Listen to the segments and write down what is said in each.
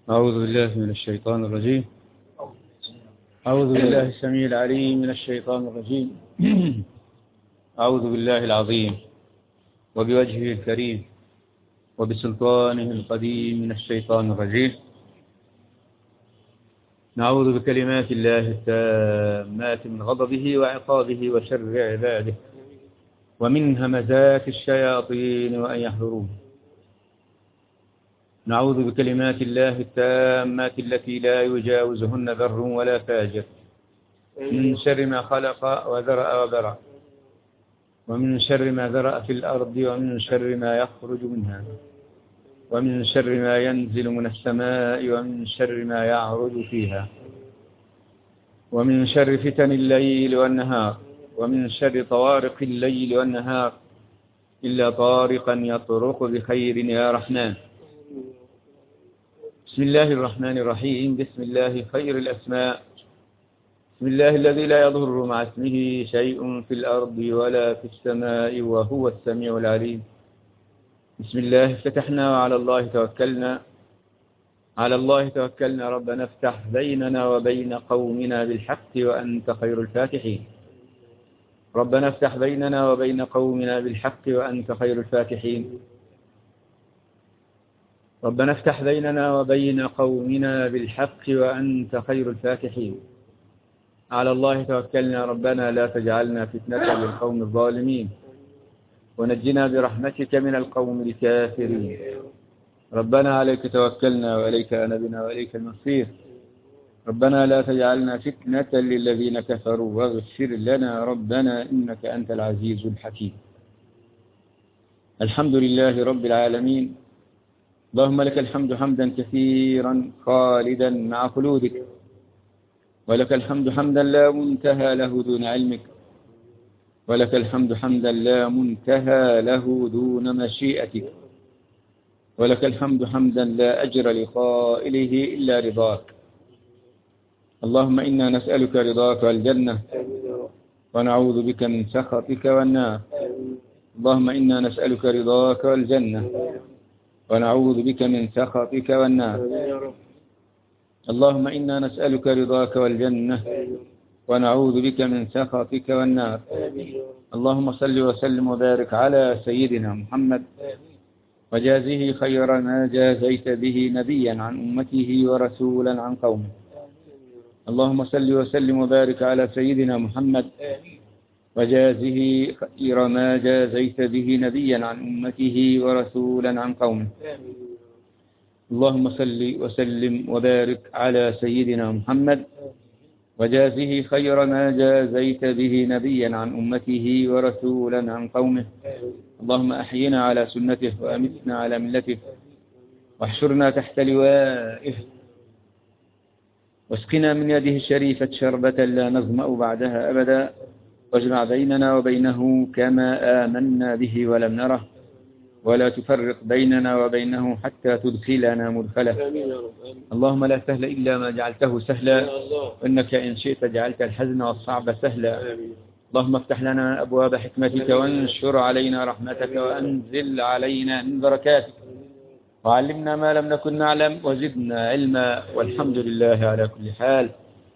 أعوذ بالله من الشيطان الرجيم أعوذ بالله السميع العليم من الشيطان الرجيم أعوذ بالله العظيم وبوجهه الكريم وبسلطانه القديم من الشيطان الرجيم نعوذ بكلمات الله التامات من غضبه وعقابه وشر عباده ومن همزات الشياطين وأن يحضرون نعوذ بكلمات الله التامات التي لا يجاوزهن بر ولا فاجر من شر ما خلق وذرأ وبرع ومن شر ما ذرأ في الأرض ومن شر ما يخرج منها ومن شر ما ينزل من السماء ومن شر ما يعرج فيها ومن شر فتن الليل والنهار ومن شر طوارق الليل والنهار إلا طارقا يطرق بخير يا رحمن بسم الله الرحمن الرحيم بسم الله خير الأسماء بسم الله الذي لا يضر مع اسمه شيء في الأرض ولا في السماء وهو السميع العليم بسم الله افتتحنا وعلى الله توكلنا على الله توكلنا ربنا افتح بيننا وبين قومنا بالحق وأنت خير الفاتحين ربنا افتح بيننا وبين قومنا بالحق وأنت خير الفاتحين ربنا افتح بيننا وبين قومنا بالحق وأنت خير الفاتحين على الله توكلنا ربنا لا تجعلنا فتنة للقوم الظالمين ونجنا برحمتك من القوم الكافرين ربنا عليك توكلنا وإليك أنبنا وإليك المصير ربنا لا تجعلنا فتنة للذين كفروا واغفر لنا ربنا إنك أنت العزيز الحكيم الحمد لله رب العالمين اللهم لك الحمد حمدا كثيرا خالدا مع خلودك ولك الحمد حمدا لا منتهى له دون علمك ولك الحمد حمدا لا منتهى له دون مشيئتك ولك الحمد حمدا لا أجر لقائله إلا رضاك اللهم إنا نسألك رضاك والجنة ونعوذ بك من سخطك والنار اللهم إنا نسألك رضاك والجنة ونعوذ بك من سخطك والنار اللهم إنا نسألك رضاك والجنة ونعوذ بك من سخطك والنار اللهم صل وسلم وبارك على سيدنا محمد وجازه خير ما جازيت به نبيا عن أمته ورسولا عن قومه اللهم صل وسلم وبارك على سيدنا محمد وجازه خير ما جازيت به نبيا عن أمته ورسولا عن قومه اللهم صل وسلم وبارك على سيدنا محمد وجازه خير ما جازيت به نبيا عن أمته ورسولا عن قومه اللهم أحينا على سنته وأمتنا على ملته واحشرنا تحت لوائه واسقنا من يده الشريفة شربة لا نظمأ بعدها أبدا واجمع بيننا وبينه كما آمنا به ولم نره ولا تفرق بيننا وبينه حتى تدخلنا مدخله اللهم لا سهل إلا ما جعلته سهلا وإنك إن شئت جعلت الحزن والصعب سهلا اللهم افتح لنا أبواب حكمتك وانشر علينا رحمتك وأنزل علينا من بركاتك وعلمنا ما لم نكن نعلم وزدنا علما والحمد لله على كل حال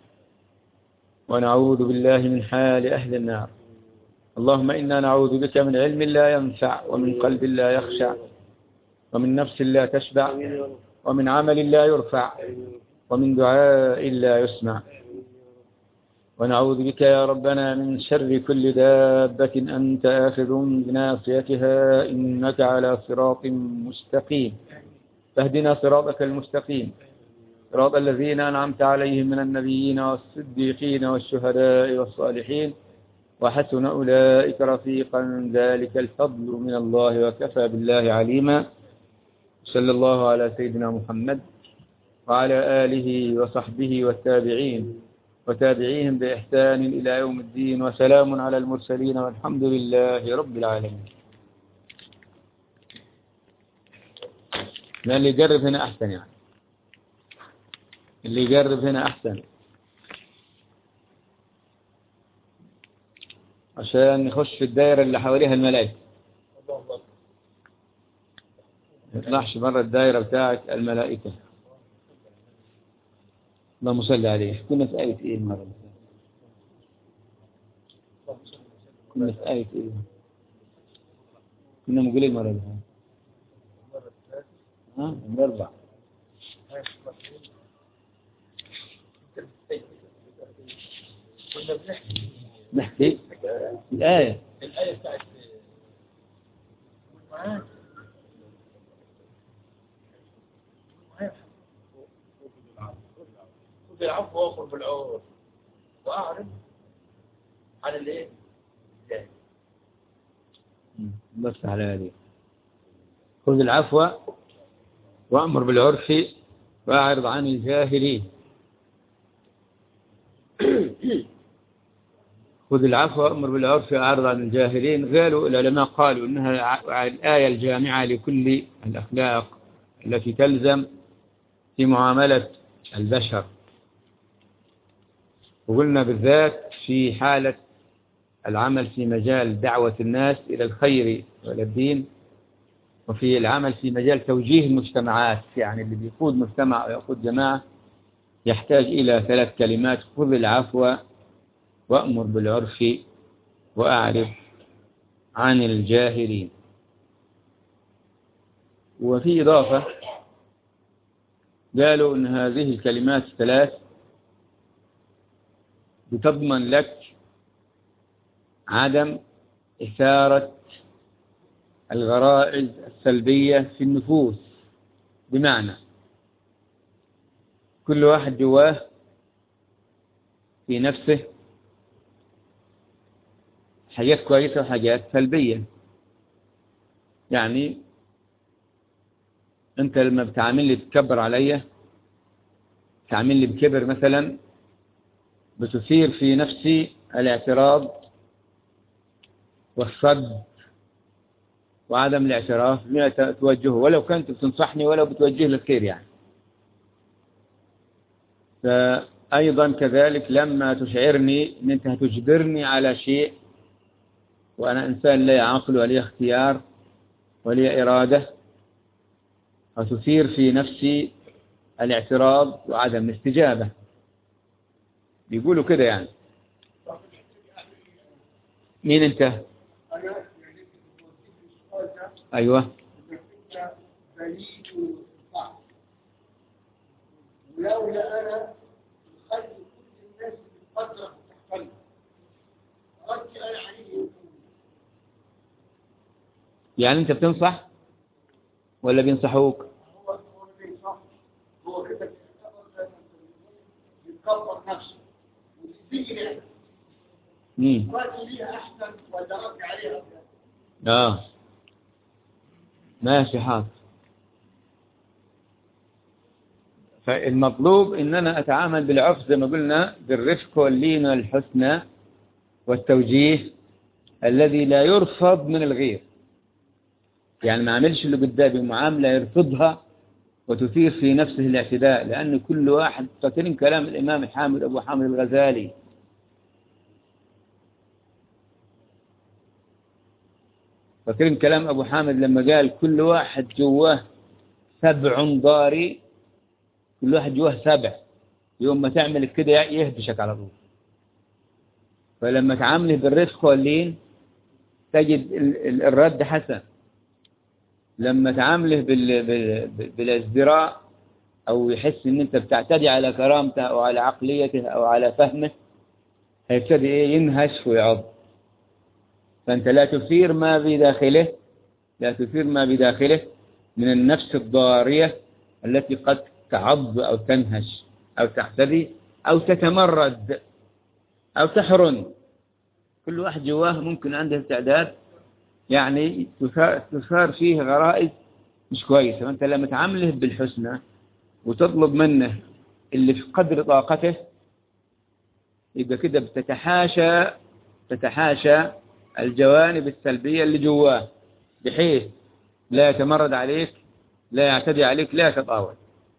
ونعوذ بالله من حال أهل النار اللهم إنا نعوذ بك من علم لا ينفع ومن قلب لا يخشع ومن نفس لا تشبع ومن عمل لا يرفع ومن دعاء لا يسمع ونعوذ بك يا ربنا من شر كل دابة أنت آخذ بناصيتها إنك على صراط مستقيم فاهدنا صراطك المستقيم صراط الذين أنعمت عليهم من النبيين والصديقين والشهداء والصالحين وحسن أولئك رفيقا ذلك الفضل من الله وكفى بالله عليما صلى الله على سيدنا محمد وعلى آله وصحبه والتابعين وتابعيهم بإحسان إلى يوم الدين وسلام على المرسلين والحمد لله رب العالمين ما اللي يقرب هنا أحسن يعني اللي يقرب هنا أحسن عشان نخش في الدائرة اللي حواليها الملائكة ما يطلعش بره الدائرة بتاعت الملائكة اللهم صل عليه كنا في آية إيه المرة اللي فاتت؟ كنا في آية إيه كنا مقولين المرة اللي فاتت ها الأربع كنا بنحكي نحكي الآية الآية بتاعت معاك خذ العفو واخر بالعور واعرض عن الايه؟ الجاهل. بس على هذه خذ العفو وأمر بالعرف وأعرض عن الجاهلين خذ العفو وأمر بالعرف وأعرض عن الجاهلين قالوا العلماء قالوا إنها ع- الآية الجامعة لكل الأخلاق التي تلزم في معاملة البشر وقلنا بالذات في حالة العمل في مجال دعوة الناس إلى الخير وإلى الدين وفي العمل في مجال توجيه المجتمعات يعني اللي بيقود مجتمع أو يقود جماعة يحتاج إلى ثلاث كلمات خذ العفو وأمر بالعرف وأعرف عن الجاهلين وفي إضافة قالوا أن هذه الكلمات الثلاث بتضمن لك عدم إثارة الغرائز السلبية في النفوس بمعنى كل واحد جواه في نفسه حاجات كويسة وحاجات سلبية يعني أنت لما بتعامل لي تكبر عليا تعامل لي بكبر مثلا بتثير في نفسي الاعتراض والصد وعدم الاعتراف بما توجهه ولو كنت بتنصحني ولو بتوجه لي الخير يعني فأيضا كذلك لما تشعرني أن أنت هتجبرني على شيء وأنا إنسان لا عقل ولي اختيار ولي إرادة وتثير في نفسي الاعتراض وعدم الاستجابة بيقولوا كده يعني مين انت أنا يعني بوجه السؤال ده ايوه إنك أنت بليد الضعف ولولا أنا خلي كل الناس بتقدرك وتحترمك أردت أنا عليه يكون يعني انت بتنصح ولا بينصحوك هو هو اللي صح هو كده بيعتبر زي ما أنت بتقول بيكبر نفسه ودي نعمة مم. رأيي ليها أحسن ولا رد عليها أحسن اه ماشي حاضر فالمطلوب ان انا اتعامل بالعرف زي ما قلنا بالرفق واللين والحسنى والتوجيه الذي لا يرفض من الغير يعني ما عملش اللي قدامي معاملة يرفضها وتثير في نفسه الاعتداء لأن كل واحد فاكرين كلام الإمام حامد أبو حامد الغزالي فاكرين كلام أبو حامد لما قال كل واحد جواه سبع ضاري كل واحد جواه سبع يوم ما تعمل كده يهبشك على طول فلما تعامله بالرفق واللين تجد ال- ال- الرد حسن لما تعامله بال- بال- بالازدراء أو يحس إن أنت بتعتدي على كرامته أو على عقليته أو على فهمه هيبتدي إيه ينهش ويعض فأنت لا تثير ما بداخله لا تثير ما بداخله من النفس الضارية التي قد تعض أو تنهش أو تعتدي أو تتمرد أو تحرن كل واحد جواه ممكن عنده استعداد يعني تثار تثار فيه غرائز مش كويسة فأنت لما تعامله بالحسنى وتطلب منه اللي في قدر طاقته يبقى كده بتتحاشى تتحاشى الجوانب السلبية اللي جواه بحيث لا يتمرد عليك لا يعتدي عليك لا يتطاول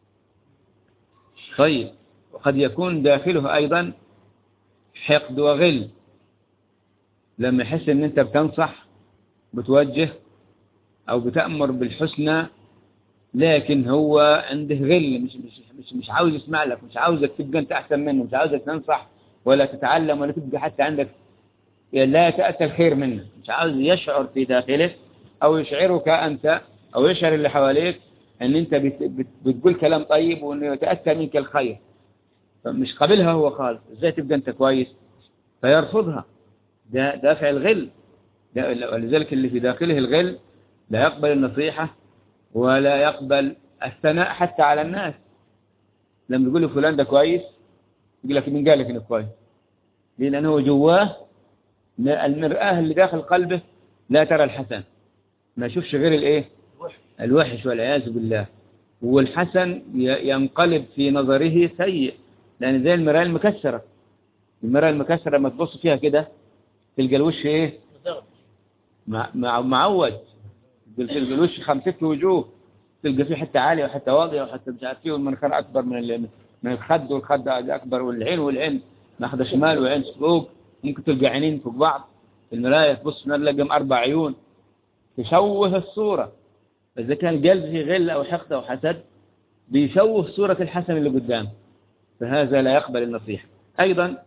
طيب وقد يكون داخله أيضا حقد وغل لما يحس ان انت بتنصح بتوجه او بتأمر بالحسنى لكن هو عنده غل مش مش مش, مش عاوز يسمع لك مش عاوزك تبقى انت احسن منه مش عاوزك تنصح ولا تتعلم ولا تبقى حتى عندك لا يتأتى الخير منك مش عاوز يشعر في داخله او يشعرك انت او يشعر اللي حواليك ان انت بت بت بتقول كلام طيب وانه يتأتى منك الخير فمش قابلها هو خالص ازاي تبقى انت كويس فيرفضها ده دافع الغل ده ولذلك اللي في داخله الغل لا يقبل النصيحة ولا يقبل الثناء حتى على الناس لما يقول له فلان ده كويس يقول لك مين قال لك انه كويس لانه جواه المرآة اللي داخل قلبه لا ترى الحسن ما يشوفش غير الايه الوحش والعياذ بالله والحسن ينقلب في نظره سيء لان زي المرآة المكسرة المرآة المكسرة لما تبص فيها كده تلقى الوش ايه مع معود تلقى الوش خمسة وجوه تلقى فيه حتى عالية وحتى واطية وحتى مش عارف فيه والمنخر أكبر من من الخد والخد أكبر والعين والعين ماخذة شمال وعين فوق ممكن تلقى عينين فوق بعض في المراية تبص تلاقي أربع عيون تشوه الصورة إذا كان قلب فيه غل أو حقد أو حسد بيشوه صورة الحسن اللي قدام فهذا لا يقبل النصيحة أيضا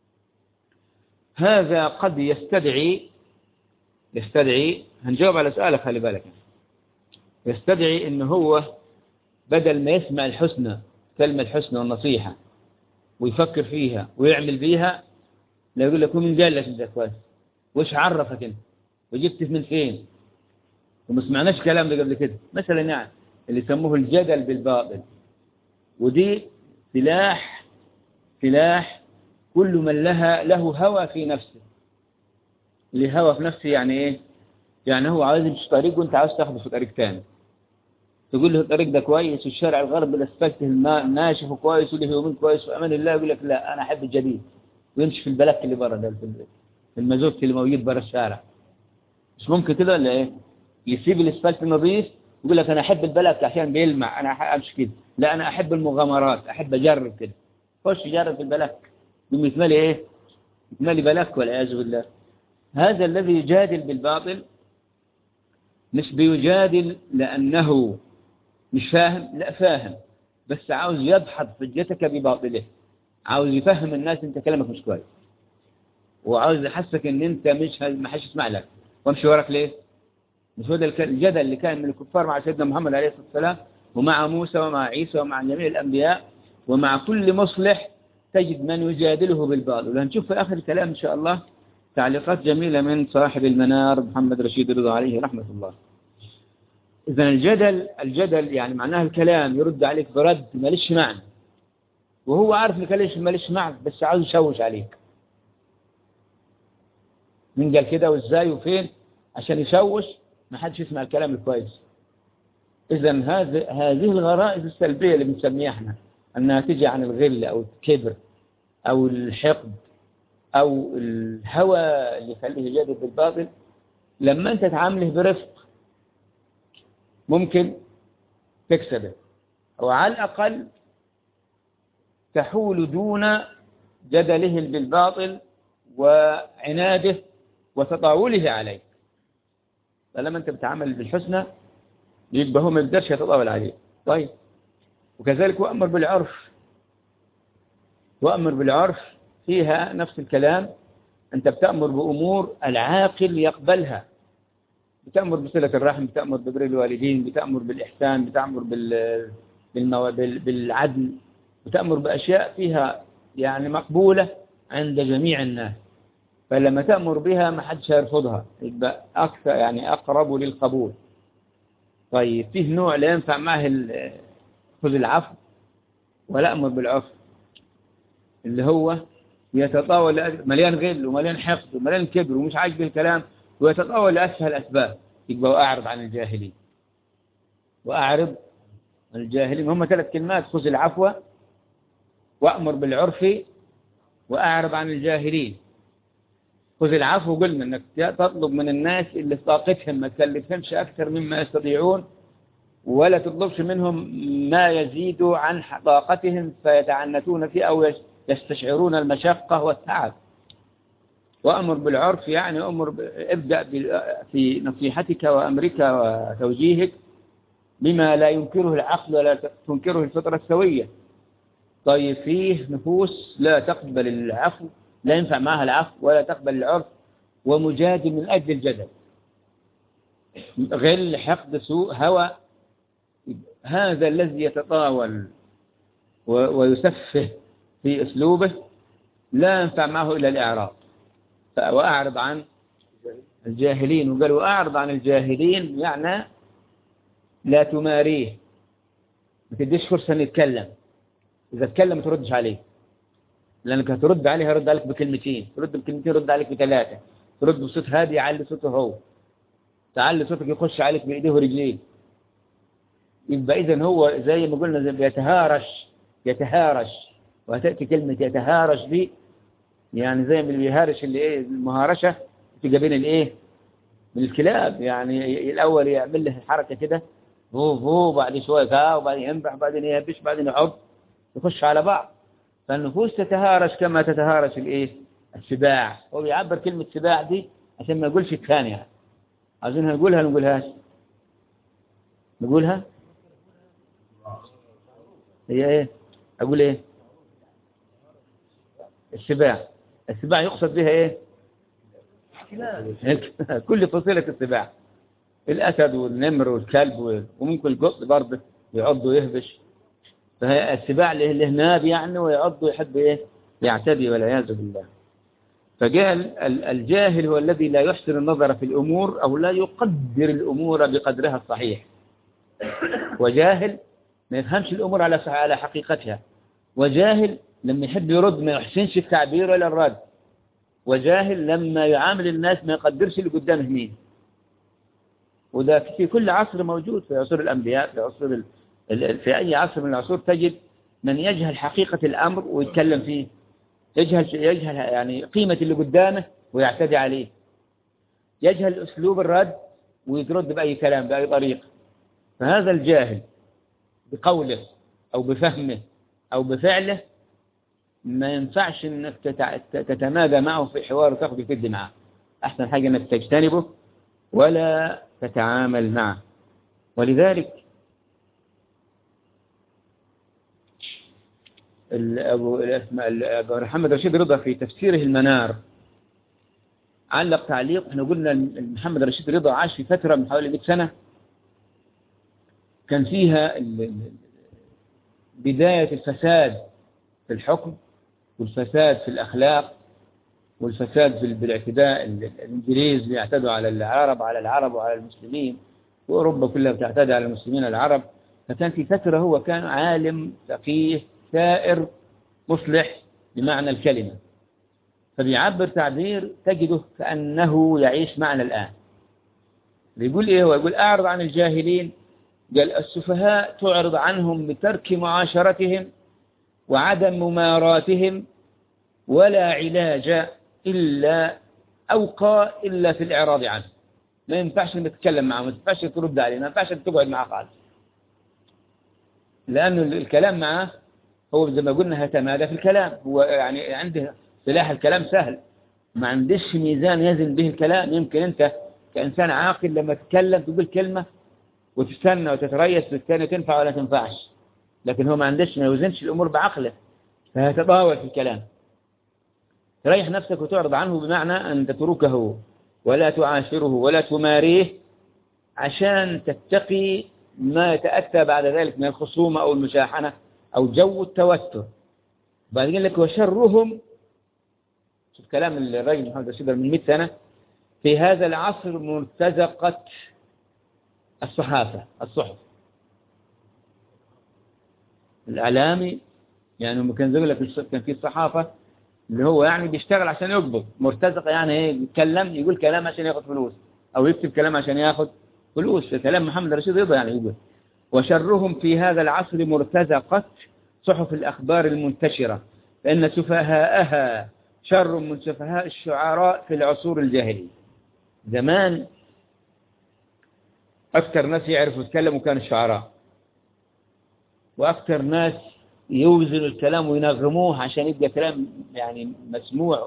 هذا قد يستدعي يستدعي هنجاوب على سؤالك خلي بالك يستدعي ان هو بدل ما يسمع الحسنى كلمة الحسنى والنصيحة ويفكر فيها ويعمل بيها لا يقول لك مين قال لك انت كويس وش عرفك انت وجبت من فين وما سمعناش كلام ده قبل كده مثلا يعني اللي يسموه الجدل بالباطل ودي سلاح سلاح كل من لها له هوى في نفسه اللي هوى في نفسه يعني ايه يعني هو عاوز يمشي طريق وانت عاوز تاخده في طريق ثاني تقول له الطريق ده كويس والشارع الغرب الاسفلت الماء ناشف وكويس واللي هو من كويس وامان الله يقول لك لا انا احب الجديد ويمشي في البلك اللي بره ده في المازوت اللي موجود بره الشارع مش ممكن كده ولا ايه يسيب الاسفلت النظيف يقول لك انا احب البلك عشان بيلمع انا امشي كده لا انا احب المغامرات احب اجرب كده خش جرب في البلك يقوم يتملي ايه يتملي بلك والعياذ بالله هذا الذي يجادل بالباطل مش بيجادل لأنه مش فاهم لا فاهم بس عاوز يدحض حجتك بباطله عاوز يفهم الناس انت كلامك مش كويس وعاوز يحسك ان انت مش ما حدش يسمع لك وامشي وراك ليه مش هو ده الجدل اللي كان من الكفار مع سيدنا محمد عليه الصلاه والسلام ومع موسى ومع عيسى ومع جميع الانبياء ومع كل مصلح تجد من يجادله بالباطل وهنشوف في اخر الكلام ان شاء الله تعليقات جميلة من صاحب المنار محمد رشيد رضا عليه رحمة الله إذا الجدل الجدل يعني معناه الكلام يرد عليك برد ماليش معنى وهو عارف انك ليش ماليش معنى بس عاوز يشوش عليك من قال كده وازاي وفين عشان يشوش ما حدش يسمع الكلام الكويس إذا هذه هذه الغرائز السلبية اللي بنسميها احنا أنها تجي عن الغل أو الكبر أو الحقد أو الهوى اللي يخليه يجادل بالباطل لما أنت تعامله برفق ممكن تكسبه أو على الأقل تحول دون جدله بالباطل وعناده وتطاوله عليك فلما أنت بتعامل بالحسنى يبقى هو ما يقدرش يتطاول عليه طيب وكذلك وأمر بالعرف وأمر بالعرف فيها نفس الكلام أنت بتأمر بأمور العاقل يقبلها بتأمر بصلة الرحم بتأمر ببر الوالدين بتأمر بالإحسان بتأمر بال... بالمو... بال... بالعدل بتأمر بأشياء فيها يعني مقبولة عند جميع الناس فلما تأمر بها ما حدش يرفضها يبقى أكثر يعني أقرب للقبول طيب فيه نوع لا ينفع معه ال... خذ العفو ولا أمر بالعفو اللي هو يتطاول مليان غل ومليان حقد ومليان كبر ومش عاجب الكلام ويتطاول لأسهل الأسباب يبقى وأعرض عن الجاهلين وأعرض عن الجاهلين هم ثلاث كلمات خذ العفو وأمر بالعرف وأعرض عن الجاهلين خذ العفو قلنا أنك تطلب من الناس اللي في طاقتهم ما تكلفهمش أكثر مما يستطيعون ولا تطلبش منهم ما يزيد عن طاقتهم فيتعنتون فيه أو يستشعرون المشقة والتعب وأمر بالعرف يعني أمر ابدأ في نصيحتك وأمرك وتوجيهك بما لا ينكره العقل ولا تنكره الفطرة السوية طيب فيه نفوس لا تقبل العفو لا ينفع معها العفو ولا تقبل العرف ومجادل من أجل الجدل غل حقد سوء هوى هذا الذي يتطاول و- ويسفه في أسلوبه لا ينفع معه إلا الإعراض ف- وأعرض عن الجاهلين وقالوا أعرض عن الجاهلين يعني لا تماريه ما تديش فرصة أن يتكلم إذا تكلم ما تردش عليه لأنك هترد عليه هيرد عليك بكلمتين ترد بكلمتين يرد عليك بثلاثة ترد بصوت هادي يعلي صوته هو تعلي صوتك يخش عليك بإيديه ورجليه يبقى إذا هو زي ما قلنا زي بيتهارش يتهارش وهتأتي كلمة يتهارش دي يعني زي ما اللي بيهارش اللي إيه المهارشة تبقى بين الإيه من الكلاب يعني الأول يعمل له الحركة كده هو هو بعد شوية كا وبعدين ينبح بعدين يهبش بعدين يعض يخش على بعض فالنفوس تتهارش كما تتهارش الايه السباع هو بيعبر كلمة سباع دي عشان ما يقولش الثانية عايزينها نقولها ولا نقولهاش نقولها هي ايه اقول ايه السباع السباع يقصد بها ايه كل فصيلة السباع الأسد والنمر والكلب و- وممكن القط برضه يعض ويهبش فهي السباع اللي اللي هناب يعني ويعض ويحب ايه يعتدي والعياذ بالله فجاء ال- ال- الجاهل هو الذي لا يحسن النظر في الأمور أو لا يقدر الأمور بقدرها الصحيح وجاهل ما يفهمش الأمور على صح- على حقيقتها وجاهل لما يحب يرد ما يحسنش التعبير ولا الرد وجاهل لما يعامل الناس ما يقدرش اللي قدامه مين وده في كل عصر موجود في عصور الأنبياء في عصور ال... ال- في أي عصر من العصور تجد من يجهل حقيقة الأمر ويتكلم فيه يجهل يجهل يعني قيمة اللي قدامه ويعتدي عليه يجهل أسلوب الرد ويترد بأي كلام بأي طريقة فهذا الجاهل بقوله أو بفهمه أو بفعله ما ينفعش انك تتع- تتمادى معه في حوار وتاخد وتدي معه احسن حاجة انك تجتنبه ولا تتعامل معه ولذلك ال- أبو الأسماء ال- أبو محمد رشيد رضا في تفسيره المنار علق تعليق احنا قلنا ال- محمد رشيد رضا عاش في فترة من حوالي 100 سنة كان فيها ال- ال- بداية الفساد في الحكم والفساد في الأخلاق والفساد في بالاعتداء ال- الإنجليز بيعتدوا على العرب على العرب وعلى المسلمين وأوروبا كلها بتعتدي على المسلمين العرب فكان في فترة هو كان عالم فقيه ثائر مصلح بمعنى الكلمة فبيعبر تعبير تجده كأنه يعيش معنا الآن بيقول إيه هو يقول أعرض عن الجاهلين قال السفهاء تعرض عنهم بترك معاشرتهم وعدم مماراتهم ولا علاج إلا أوقى إلا في الإعراض عنه ما ينفعش انك تتكلم معه ما ينفعش ترد عليه ما ينفعش انك تقعد معه خالص لأنه الكلام معه هو زي ما قلنا هيتمادى في الكلام هو يعني عنده سلاح الكلام سهل ما عندش ميزان يزن به الكلام يمكن أنت كإنسان عاقل لما تتكلم تقول كلمة وتستنى وتتريث في الثانية تنفع ولا تنفعش لكن هو ما عندش ما يوزنش الأمور بعقله فيتطاول في الكلام تريح نفسك وتعرض عنه بمعنى أن تتركه ولا تعاشره ولا تماريه عشان تتقي ما يتأتى بعد ذلك من الخصومة أو المشاحنة أو جو التوتر بعد قال لك وشرهم شوف كلام الراجل محمد رشيد من 100 سنة في هذا العصر مرتزقة الصحافة الصحف الإعلامي يعني هم كان زي لك كان في الصحافة اللي هو يعني بيشتغل عشان يقبض مرتزقة يعني ايه يتكلم يقول كلام عشان ياخد فلوس أو يكتب كلام عشان ياخد فلوس كلام محمد رشيد رضا يعني يقول وشرهم في هذا العصر مرتزقة صحف الأخبار المنتشرة فإن سفهاءها شر من سفهاء الشعراء في العصور الجاهلية زمان أكثر ناس يعرفوا يتكلموا كان الشعراء وأكثر ناس يوزنوا الكلام وينغموه عشان يبقى كلام يعني مسموع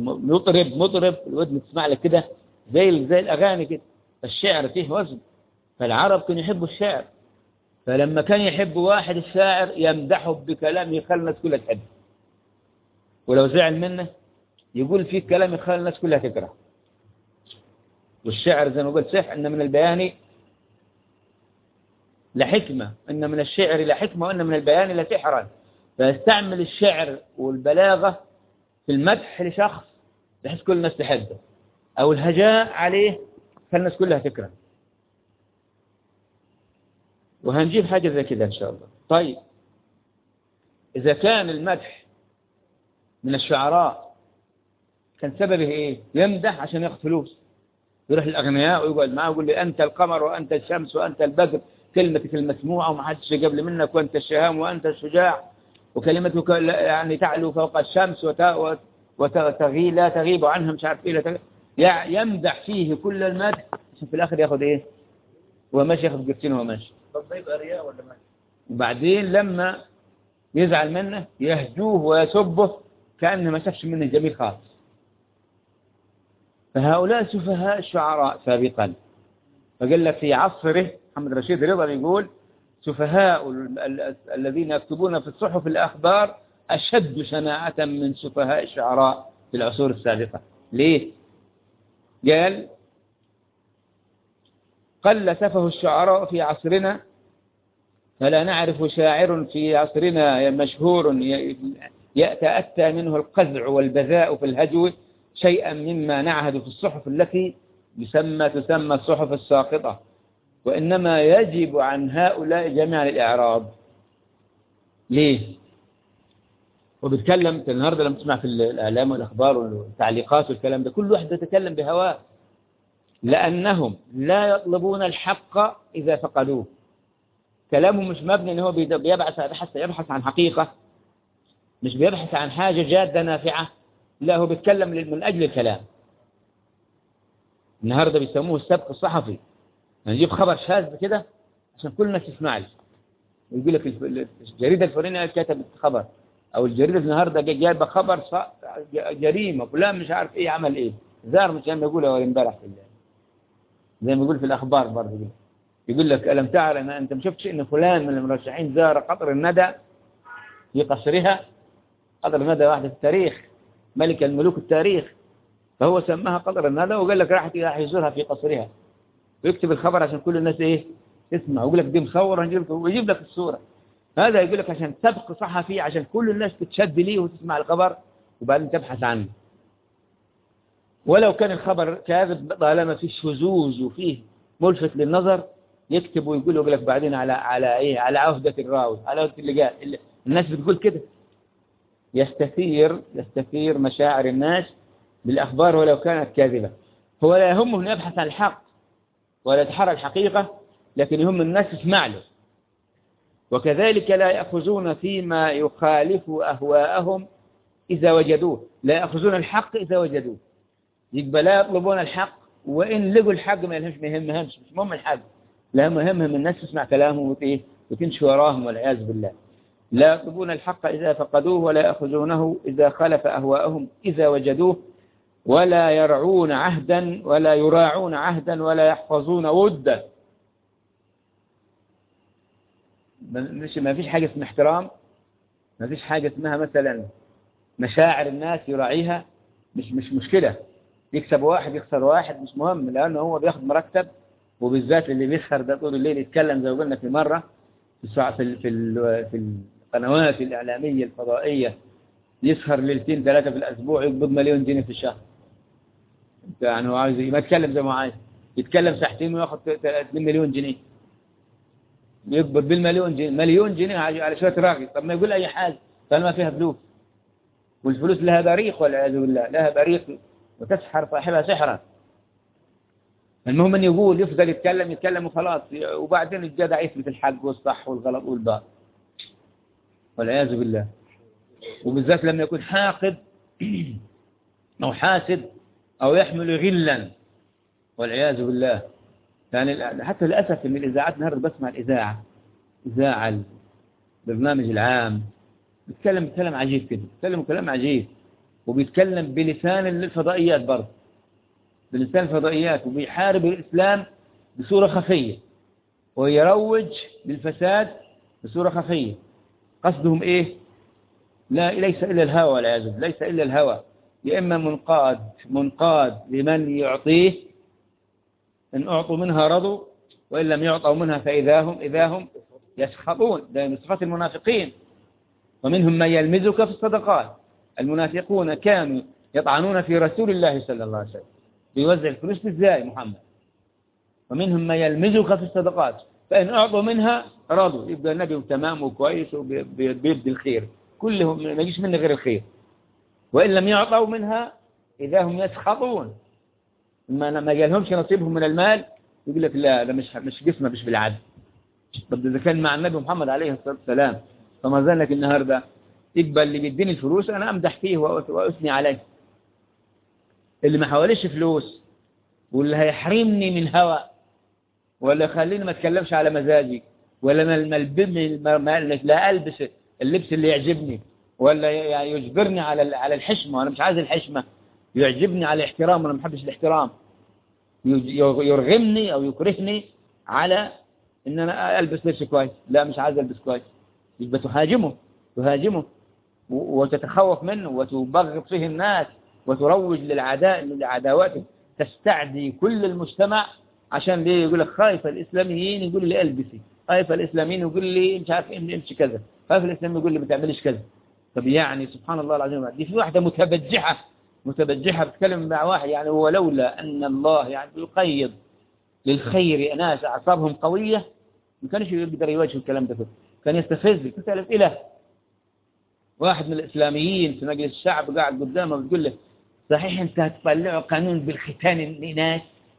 ومطرب مطرب الودن تسمع لك كده زي زي الأغاني كده الشعر فيه وزن فالعرب كانوا يحبوا الشعر فلما كان يحب واحد الشاعر يمدحه بكلام يخلي الناس كلها تحبه ولو زعل منه يقول فيه كلام يخلي الناس كلها تكره والشعر زي ما قلت صح ان من البيان لحكمة ان من الشعر لحكمة وان من البيان لسحرا فيستعمل الشعر والبلاغة في المدح لشخص بحيث كل الناس تحبه او الهجاء عليه فالناس كلها تكره وهنجيب حاجة زي كده إن شاء الله طيب إذا كان المدح من الشعراء كان سببه إيه يمدح عشان ياخذ فلوس يروح للأغنياء ويقعد معاه ويقول لي أنت القمر وأنت الشمس وأنت البدر كلمتك المسموعة وما حدش قبل منك وأنت الشهام وأنت الشجاع وكلمتك يعني تعلو فوق الشمس وت- وتغي لا تغيب عنها مش عارف إيه لا تغيب. يع- يمدح فيه كل المدح عشان في الآخر ياخذ إيه هو ماشي ياخذ قرشين وهو ماشي طب ده يبقى رياء ولا ما وبعدين لما يزعل منه يهجوه ويسبه كأنه ما شافش منه جميل خالص فهؤلاء سفهاء الشعراء سابقا فقال لك في عصره محمد رشيد رضا يقول سفهاء ال- ال- الذين يكتبون في الصحف الأخبار أشد شناعة من سفهاء الشعراء في العصور السابقة ليه؟ قال قل سفه الشعراء في عصرنا فلا نعرف شاعر في عصرنا مشهور ي- يتأتى منه القزع والبذاء في الهجو شيئا مما نعهد في الصحف التي يسمى تسمى الصحف الساقطة وإنما يجب عن هؤلاء جميعا الإعراب ليه؟ وبيتكلم النهارده لما تسمع في الإعلام والأخبار والتعليقات والكلام ده كل واحد يتكلم بهواه لأنهم لا يطلبون الحق إذا فقدوه كلامه مش مبني ان هو بيد- بيبحث يبحث يبحث عن حقيقة مش بيبحث عن حاجة جادة نافعة لا هو بيتكلم لل- من أجل الكلام النهاردة بيسموه السبق الصحفي نجيب خبر شاذ كده عشان كل الناس تسمع لي ويقول لك الف- الجريدة الفلانية كتبت خبر أو الجريدة النهاردة جا- جايبة خبر ص- ج- جريمة فلان مش عارف إيه عمل إيه زار مش زي ما يقول أول امبارح في ال- زي ما يقول في الأخبار برضه كده. يقول لك ألم تعلم أنت ما شفتش إن فلان من المرشحين زار قطر الندى في قصرها قطر الندى واحدة في التاريخ ملك الملوك التاريخ فهو سماها قطر الندى وقال لك راح راح يزورها في قصرها ويكتب الخبر عشان كل الناس إيه تسمع ويقول لك دي مصورة نجيب لك ويجيب لك الصورة هذا يقول لك عشان سبق صحفي عشان كل الناس تتشد ليه وتسمع الخبر وبعدين تبحث عنه ولو كان الخبر كاذب طالما فيه شذوذ وفيه ملفت للنظر يكتب ويقول يقول لك بعدين على على ايه على عهدة الراوي على عهدة اللي قال اللي- الناس بتقول كده يستثير يستثير مشاعر الناس بالأخبار ولو كانت كاذبة هو لا يهمه أن يبحث عن الحق ولا يتحرى الحقيقة لكن يهم الناس تسمع له وكذلك لا يأخذون فيما يخالف أهواءهم إذا وجدوه لا يأخذون الحق إذا وجدوه يبقى لا يطلبون الحق وإن لقوا الحق ما يلهمش ما يهمهمش مش مهم الحق لا مهمهم الناس تسمع كلامهم وت- وتمشي وراهم والعياذ بالله لا يطلبون الحق إذا فقدوه ولا يأخذونه إذا خالف أهواءهم إذا وجدوه ولا يرعون عهدا ولا يراعون عهدا ولا يحفظون ودا مش ما فيش حاجة اسمها احترام ما فيش حاجة اسمها مثلا مشاعر الناس يراعيها مش مش مشكلة يكسب واحد يخسر واحد مش مهم لأنه هو بياخد مرتب وبالذات اللي بيسهر ده طول الليل يتكلم زي ما قلنا في مرة في الساعة في ال- في ال- في القنوات الإعلامية الفضائية يسهر ليلتين ثلاثة في الأسبوع يقبض مليون جنيه في الشهر انت يعني هو عايز ما يتكلم زي ما هو عايز يتكلم ساعتين وياخد 2 مليون جنيه يقبض بالمليون جنيه مليون جنيه على على شوية راغي طب ما يقول أي حاجة طالما فيها فلوس والفلوس لها بريق والعياذ بالله لها بريق وتسحر صاحبها سحرا المهم ان يقول يفضل يتكلم يتكلم وخلاص وبعدين الجدع يثبت الحق والصح والغلط والباطل والعياذ بالله وبالذات لما يكون حاقد أو حاسد أو يحمل غلا والعياذ بالله يعني حتى للأسف إن الإذاعات النهارده بسمع الإذاعة إذاعة البرنامج العام بيتكلم كلام عجيب كده بيتكلم كلام عجيب وبيتكلم بلسان الفضائيات برضه بلسان الفضائيات وبيحارب الإسلام بصورة خفية ويروج للفساد بصورة خفية قصدهم إيه لا ليس إلا الهوى والعياذ بالله ليس إلا الهوى يا إما منقاد منقاد لمن يعطيه إن أعطوا منها رضوا وإن لم يعطوا منها فإذا هم إذا هم يسخطون ده من صفات المنافقين ومنهم من يلمزك في الصدقات المنافقون كانوا يطعنون في رسول الله صلى الله عليه وسلم بيوزع الفلوس ازاي محمد ومنهم من يلمزك في الصدقات فإن أعطوا منها رضوا يبقى النبي تمام وكويس وبيدي الخير كلهم ما يجيش منه غير الخير وإن لم يعطوا منها إذا هم يسخطون ما ما جالهمش نصيبهم من المال يقول لك لا ده مش مش جسمه مش بالعدل طب إذا كان مع النبي محمد عليه الصلاة والسلام فما زالك النهاردة يقبل اللي بيديني الفلوس أنا أمدح فيه وأثني عليه اللي ما حواليش فلوس واللي هيحرمني من هوى ولا يخليني ما اتكلمش على مزاجي ولا ما ملبمي لا ألبس اللبس اللي يعجبني ولا يجبرني على على الحشمة وأنا مش عايز الحشمة يعجبني على الاحترام وأنا ما بحبش الاحترام يرغمني أو يكرهني على إن أنا ألبس لبس كويس لا مش عايز ألبس كويس يبقى تهاجمه تهاجمه وتتخوف منه وتبغض فيه الناس وتروج للعداء للعداوات تستعدي كل المجتمع عشان ليه يقول لك خايف الإسلاميين يقول لي ألبسي خايف الإسلاميين يقول لي مش عارف امشي كذا خايف الإسلاميين يقول لي ما تعمليش كذا طب يعني سبحان الله العظيم دي في واحدة متبجحة متبجحة بتتكلم مع واحد يعني هو لولا أن الله يعني يقيض للخير ناس أعصابهم قوية ما كانش يقدر يواجه الكلام ده كله كان يستفز تسأل أسئلة واحد من الإسلاميين في مجلس الشعب قاعد قدامه بتقول له صحيح أنت هتطلعوا قانون بالختان الناس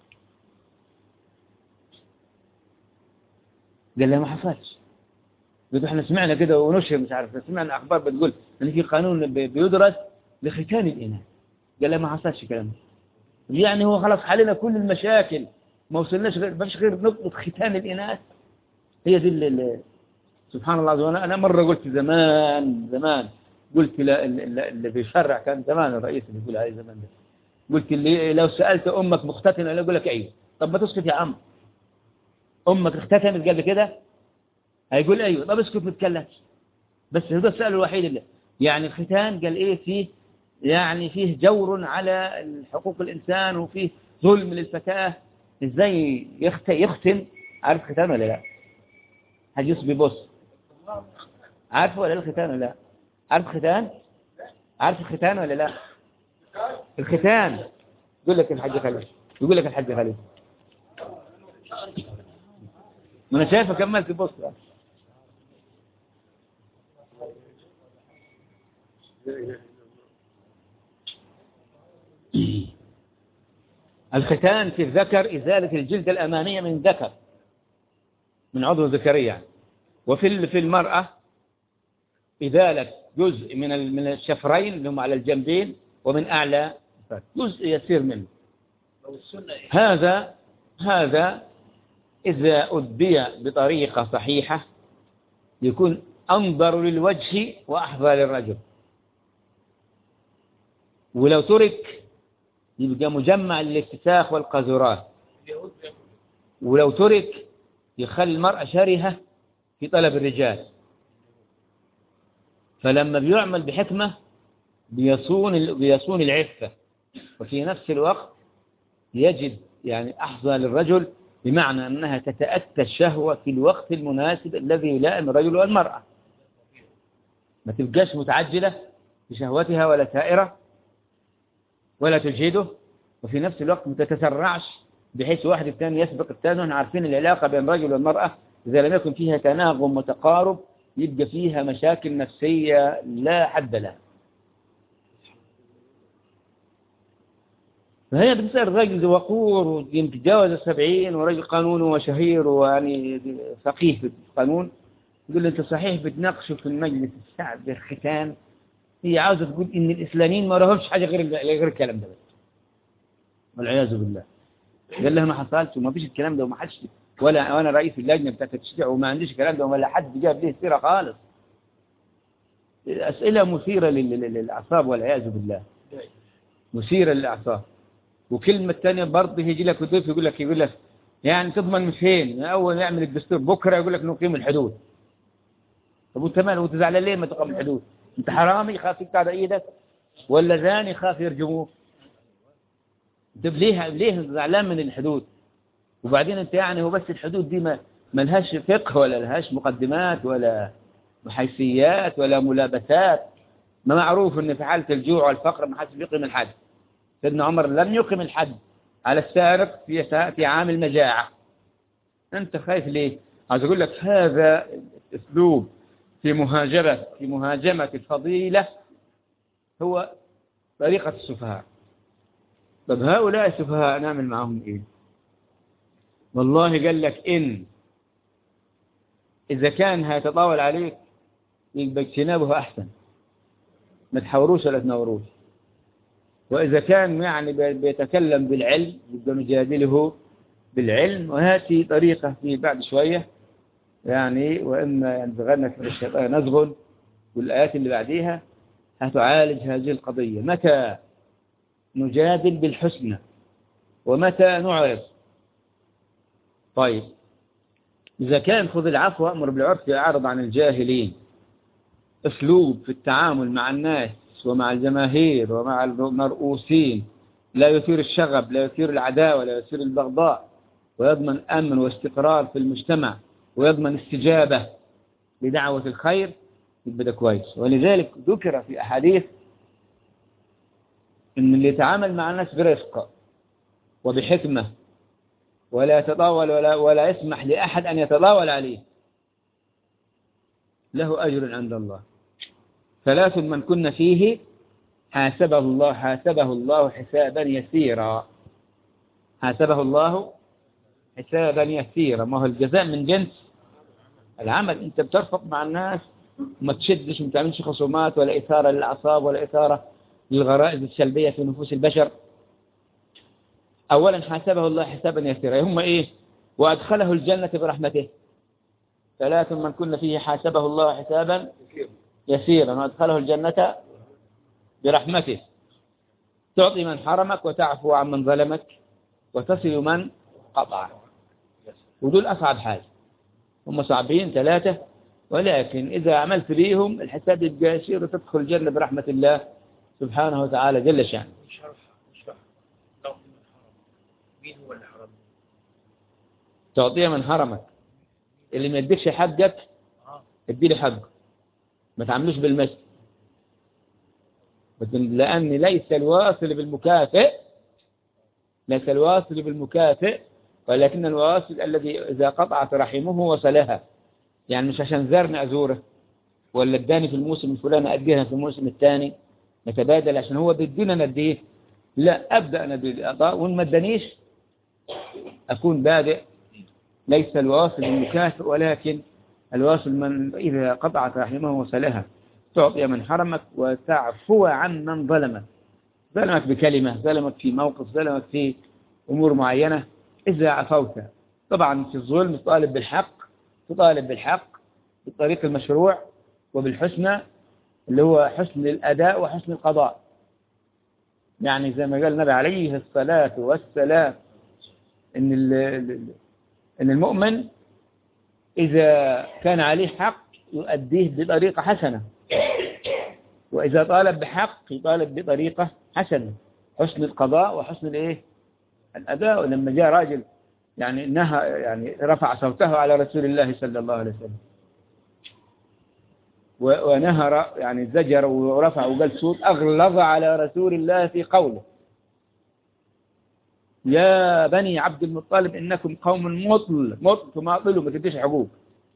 قال له ما حصلش قلت احنا سمعنا كده ونشر مش عارف سمعنا اخبار بتقول ان في قانون بيدرس لختان الاناث قال له ما حصلش الكلام يعني هو خلاص حلنا كل المشاكل ما وصلناش غير ما فيش غير نقطه ختان الاناث هي دي اللي سبحان الله وانا انا مره قلت زمان زمان قلت لا اللي بيشرع كان زمان الرئيس اللي يقول هاي زمان ده قلت اللي لو سالت امك مختتنه يقول لك ايوه طب ما تسكت يا عم امك اختتنت قبل كده هيقول ايوه طب اسكت ما تتكلمش بس هذا السؤال الوحيد اللي يعني الختان قال ايه فيه يعني فيه جور على حقوق الانسان وفيه ظلم للفتاه ازاي يختن عارف ختان ولا لا هجيس بيبص عارفه ولا لا الختان ولا لا عارف ختان عارف الختان ولا لا الختان يقول لك الحاج خالد يقول لك الحاج خالد ما انا شايفه كمل تبص الختان في الذكر إزالة الجلد الأمامية من ذكر من عضو ذكري يعني وفي في المرأة إزالة جزء من من الشفرين اللي هم على الجنبين ومن أعلى جزء يسير منه هذا هذا إذا أدبي بطريقة صحيحة يكون أنظر للوجه وأحظى للرجل ولو ترك يبقى مجمع للاتساخ والقذورات ولو ترك يخلي المرأة شرهة في طلب الرجال فلما بيعمل بحكمة بيصون بيصون العفة وفي نفس الوقت يجد يعني أحظى للرجل بمعنى أنها تتأتى الشهوة في الوقت المناسب الذي يلائم الرجل والمرأة ما تبقاش متعجلة بشهوتها ولا ثائرة ولا تجهده وفي نفس الوقت ما تتسرعش بحيث واحد الثاني يسبق الثاني ونحن عارفين العلاقة بين الرجل والمرأة إذا لم يكن فيها تناغم وتقارب يبقى فيها مشاكل نفسية لا حد لها فهي بتصير رجل وقور ويتجاوز السبعين ورجل قانون وشهير ويعني فقيه في القانون يقول له انت صحيح بتناقشه في المجلس الشعب بالختان هي عاوزة تقول ان الاسلاميين ما لهمش حاجة غير غير الكلام ده بس والعياذ بالله قال لها ما حصلش وما فيش الكلام ده وما حدش ولا وانا رئيس اللجنه بتاعت التشريع وما عنديش الكلام ده ولا حد جاب ليه سيره خالص اسئله مثيره للاعصاب والعياذ بالله مثيره للاعصاب وكلمه ثانيه برضه يجي لك ضيف يقول لك يقول لك يعني تضمن من فين من أول يعمل الدستور بكرة يقول لك نقيم الحدود طب وانت مال وانت زعلان ليه ما تقيم الحدود انت حرامي خاف يقطع ايدك ولا زاني خاف يرجموه طب ليه ليه زعلان من الحدود وبعدين انت يعني هو بس الحدود دي ما ملهاش فقه ولا لهاش مقدمات ولا حيثيات ولا ملابسات ما معروف ان في حالة الجوع والفقر ما حدش بيقيم الحد سيدنا عمر لم يقيم الحد على السارق في في عام المجاعة انت خايف ليه عايز اقول لك هذا اسلوب في مهاجمة في مهاجمة الفضيلة هو طريقة السفهاء طب هؤلاء السفهاء نعمل معهم ايه والله قال لك ان اذا كان هيتطاول عليك يبقى اجتنابه احسن ما تحاوروش ولا تنوروش واذا كان يعني بيتكلم بالعلم يبقى نجادله بالعلم وهاتي طريقة في بعد شوية يعني وإما ينزغنك من الشيطان نزغ والآيات اللي بعديها هتعالج هذه القضية متى نجادل بالحسنى ومتى نعرض طيب إذا كان خذ العفو أمر بالعرف أعرض عن الجاهلين أسلوب في التعامل مع الناس ومع الجماهير ومع المرؤوسين لا يثير الشغب لا يثير العداوة لا يثير البغضاء ويضمن أمن واستقرار في المجتمع ويضمن استجابة لدعوة الخير يبقى ده كويس ولذلك ذكر في أحاديث إن اللي يتعامل مع الناس برفق وبحكمة ولا يتطاول ولا, ولا يسمح لأحد أن يتطاول عليه له أجر عند الله ثلاث من كن فيه حاسبه الله حاسبه الله حسابا يسيرا حاسبه الله حسابا يسيرا ما هو الجزاء من جنس العمل انت بترفق مع الناس وما تشدش وما تعملش خصومات ولا إثارة للأعصاب ولا إثارة للغرائز السلبية في نفوس البشر أولا حاسبه الله حسابا يسيرا هم إيه وأدخله الجنة برحمته ثلاث من كن فيه حاسبه الله حسابا يسيرا وأدخله الجنة برحمته تعطي من حرمك وتعفو عن من ظلمك وتصل من قطعك ودول أصعب حاجة هم صعبين ثلاثة ولكن إذا عملت بيهم الحساب يبقى يسير وتدخل الجنة برحمة الله سبحانه وتعالى جل شأنه شرح شرح تعطي من حرم مين هو اللي حرم تعطيه من حرمك اللي ما يديكش حقك اه ادي له حقه ما تعملوش بالمثل لأن ليس الواصل بالمكافئ ليس الواصل بالمكافئ ولكن الواصل الذي إذا قطعت رحمه وصلها يعني مش عشان زارني أزوره ولا اداني في الموسم الفلاني أديها في الموسم الثاني نتبادل عشان هو بيدينا نديه لا أبدأ أنا بالأعطاء وإن ما ادانيش أكون بادئ ليس الواصل المكافئ ولكن الواصل من إذا قطعت رحمه وصلها تعطي من حرمك وتعفو عن من ظلمك ظلمك بكلمة ظلمك في موقف ظلمك في أمور معينة إذا عفوت طبعا في الظلم تطالب بالحق تطالب بالحق بالطريق المشروع وبالحسنى اللي هو حسن الأداء وحسن القضاء يعني زي ما قال النبي عليه الصلاة والسلام إن, ال- إن المؤمن إذا كان عليه حق يؤديه بطريقة حسنة وإذا طالب بحق يطالب بطريقة حسنة حسن القضاء وحسن الإيه الأداء ولما جاء راجل يعني نهى يعني رفع صوته على رسول الله صلى الله عليه وسلم و- ونهر يعني زجر ورفع وقال صوت أغلظ على رسول الله في قوله يا بني عبد المطلب إنكم قوم مطل مطل تماطلوا ما تديش حقوق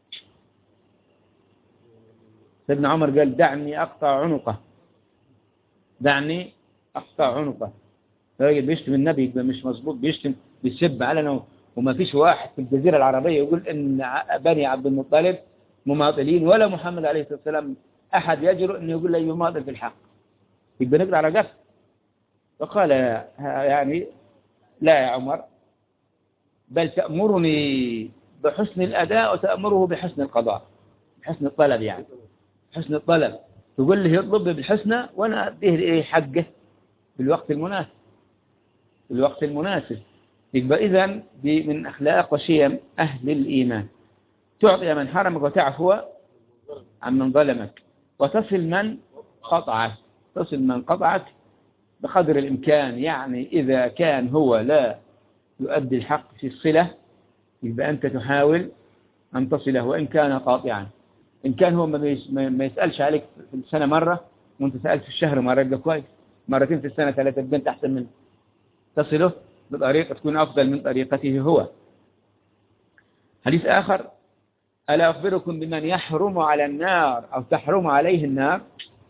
سيدنا عمر قال دعني أقطع عنقه دعني أقطع عنقه راجل بيشتم النبي يبقى مش مظبوط بيشتم بيسب علنا وما فيش واحد في الجزيرة العربية يقول إن ع- بني عبد المطلب مماطلين ولا محمد عليه الصلاة والسلام أحد يجرؤ أن يقول له يماطل في الحق يبقى نقدر على قف فقال يا- يعني لا يا عمر بل تأمرني بحسن الأداء وتأمره بحسن القضاء بحسن الطلب يعني حسن الطلب تقول له يطلب بالحسنى وأنا أديه إيه حقه في الوقت المناسب في الوقت المناسب يبقى إذا دي من أخلاق وشيم أهل الإيمان تعطي من حرمك وتعفو عن من ظلمك وتصل من قطعك تصل من قطعك بقدر الإمكان يعني إذا كان هو لا يؤدي الحق في الصلة يبقى أنت تحاول أن تصله وإن كان قاطعا إن كان هو ما بيس- ما ما يسألش عليك في السنة مرة وأنت سألت في الشهر مرة يبقى كويس مرتين في السنة ثلاثة يبقى أنت أحسن منه تصله بطريقة تكون أفضل من طريقته هو حديث آخر ألا أخبركم بمن يحرم على النار أو تحرم عليه النار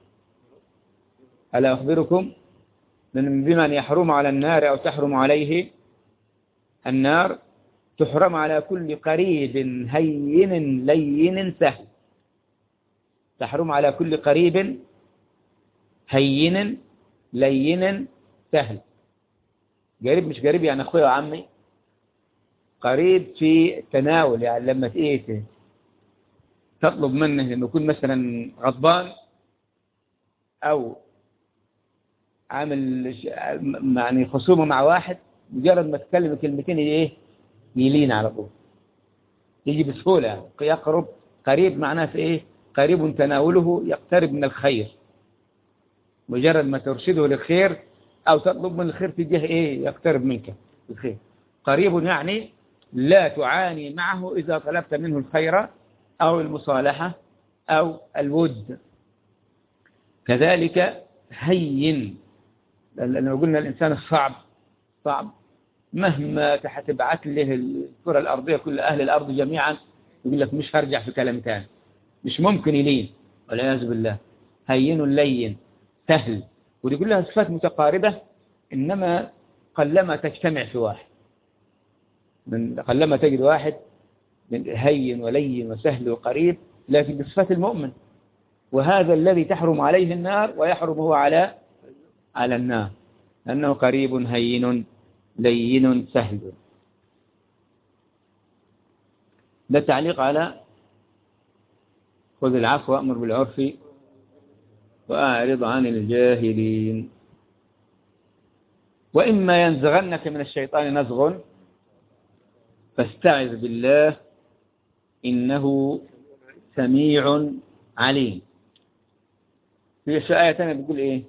ألا أخبركم من- بمن يحرم على النار أو تحرم عليه النار تحرم على كل قريب هين لين سهل تحرم على كل قريب هين لين سهل قريب مش قريب يعني أخويا وعمي قريب في تناول يعني لما ايه تطلب منه انه يكون مثلا غضبان او عامل ش- م- يعني خصومه مع واحد مجرد ما تكلم كلمتين ايه يلين على طول يجي بسهولة يقرب قريب معناه في ايه قريب تناوله يقترب من الخير مجرد ما ترشده للخير او تطلب من الخير تجاه ايه يقترب منك الخير قريب يعني لا تعاني معه اذا طلبت منه الخير او المصالحة او الود كذلك هين لأنه قلنا الإنسان الصعب صعب مهما تبعت له الكرة الأرضية كل أهل الأرض جميعا يقول لك مش هرجع في كلام تاني مش ممكن يلين والعياذ بالله هين لين سهل ودي كلها صفات متقاربة إنما قلما تجتمع في واحد من قلما تجد واحد من هين ولين وسهل وقريب لكن بصفات المؤمن وهذا الذي تحرم عليه النار ويحرم هو على على النار أنه قريب هين لين سهل ده تعليق على خذ العفو وأمر بالعرف وأعرض عن الجاهلين وإما ينزغنك من الشيطان نزغ فاستعذ بالله إنه سميع عليم في آية ثانية بتقول إيه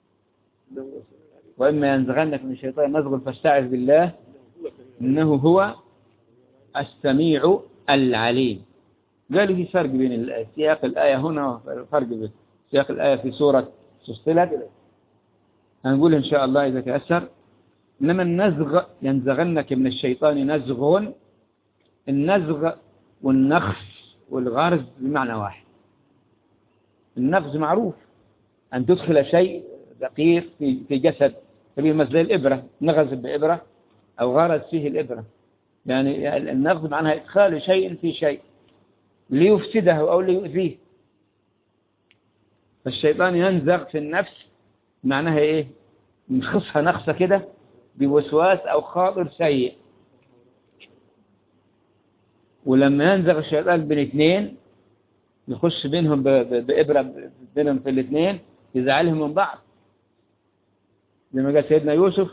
وإما ينزغنك من الشيطان نزغ فاستعذ بالله إنه هو السميع العليم قالوا في فرق بين سياق الآية هنا وفرق بين سياق الآية في سورة فصلت هنقول إن شاء الله إذا تأثر إنما النزغ ينزغنك من الشيطان نزغ النزغ والنخس والغرز بمعنى واحد النغز معروف أن تدخل شيء دقيق في في جسد سبيل مثل الإبرة نغز بإبرة أو غرز فيه الإبرة يعني النغز معناها إدخال شيء في شيء ليفسده أو ليؤذيه فالشيطان ينزغ في النفس معناها إيه ينخصها نخصة كده بوسواس أو خاطر سيء ولما ينزغ الشيطان بين اثنين يخش بينهم ب- ب- بإبرة بينهم في الاثنين يزعلهم من بعض زي ما قال سيدنا يوسف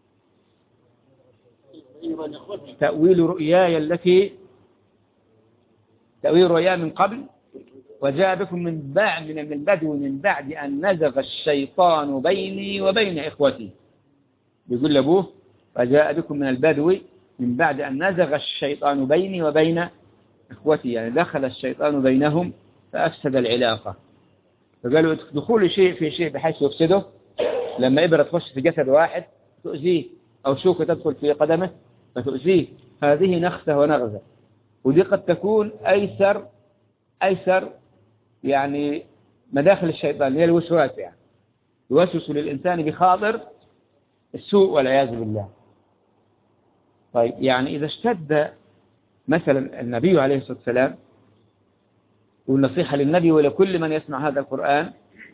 تأويل رؤياي التي تأويل رؤياي من قبل وجاء بكم من بعد من البدو من بعد أن نزغ الشيطان بيني وبين إخوتي بيقول لأبوه وجاء بكم من البدو من بعد أن نزغ الشيطان بيني وبين إخوتي يعني دخل الشيطان بينهم فأفسد العلاقة فقالوا دخول شيء في شيء بحيث يفسده لما إبرة تخش في جسد واحد تؤذيه أو شوكة تدخل في قدمه فتؤذيه هذه نخسة ونغزة ودي قد تكون أيسر أيسر يعني مداخل الشيطان هي الوسواس يعني يوسوس للإنسان بخاطر السوء والعياذ بالله طيب يعني إذا اشتد مثلا النبي عليه الصلاة والسلام والنصيحة للنبي ولكل من يسمع هذا القرآن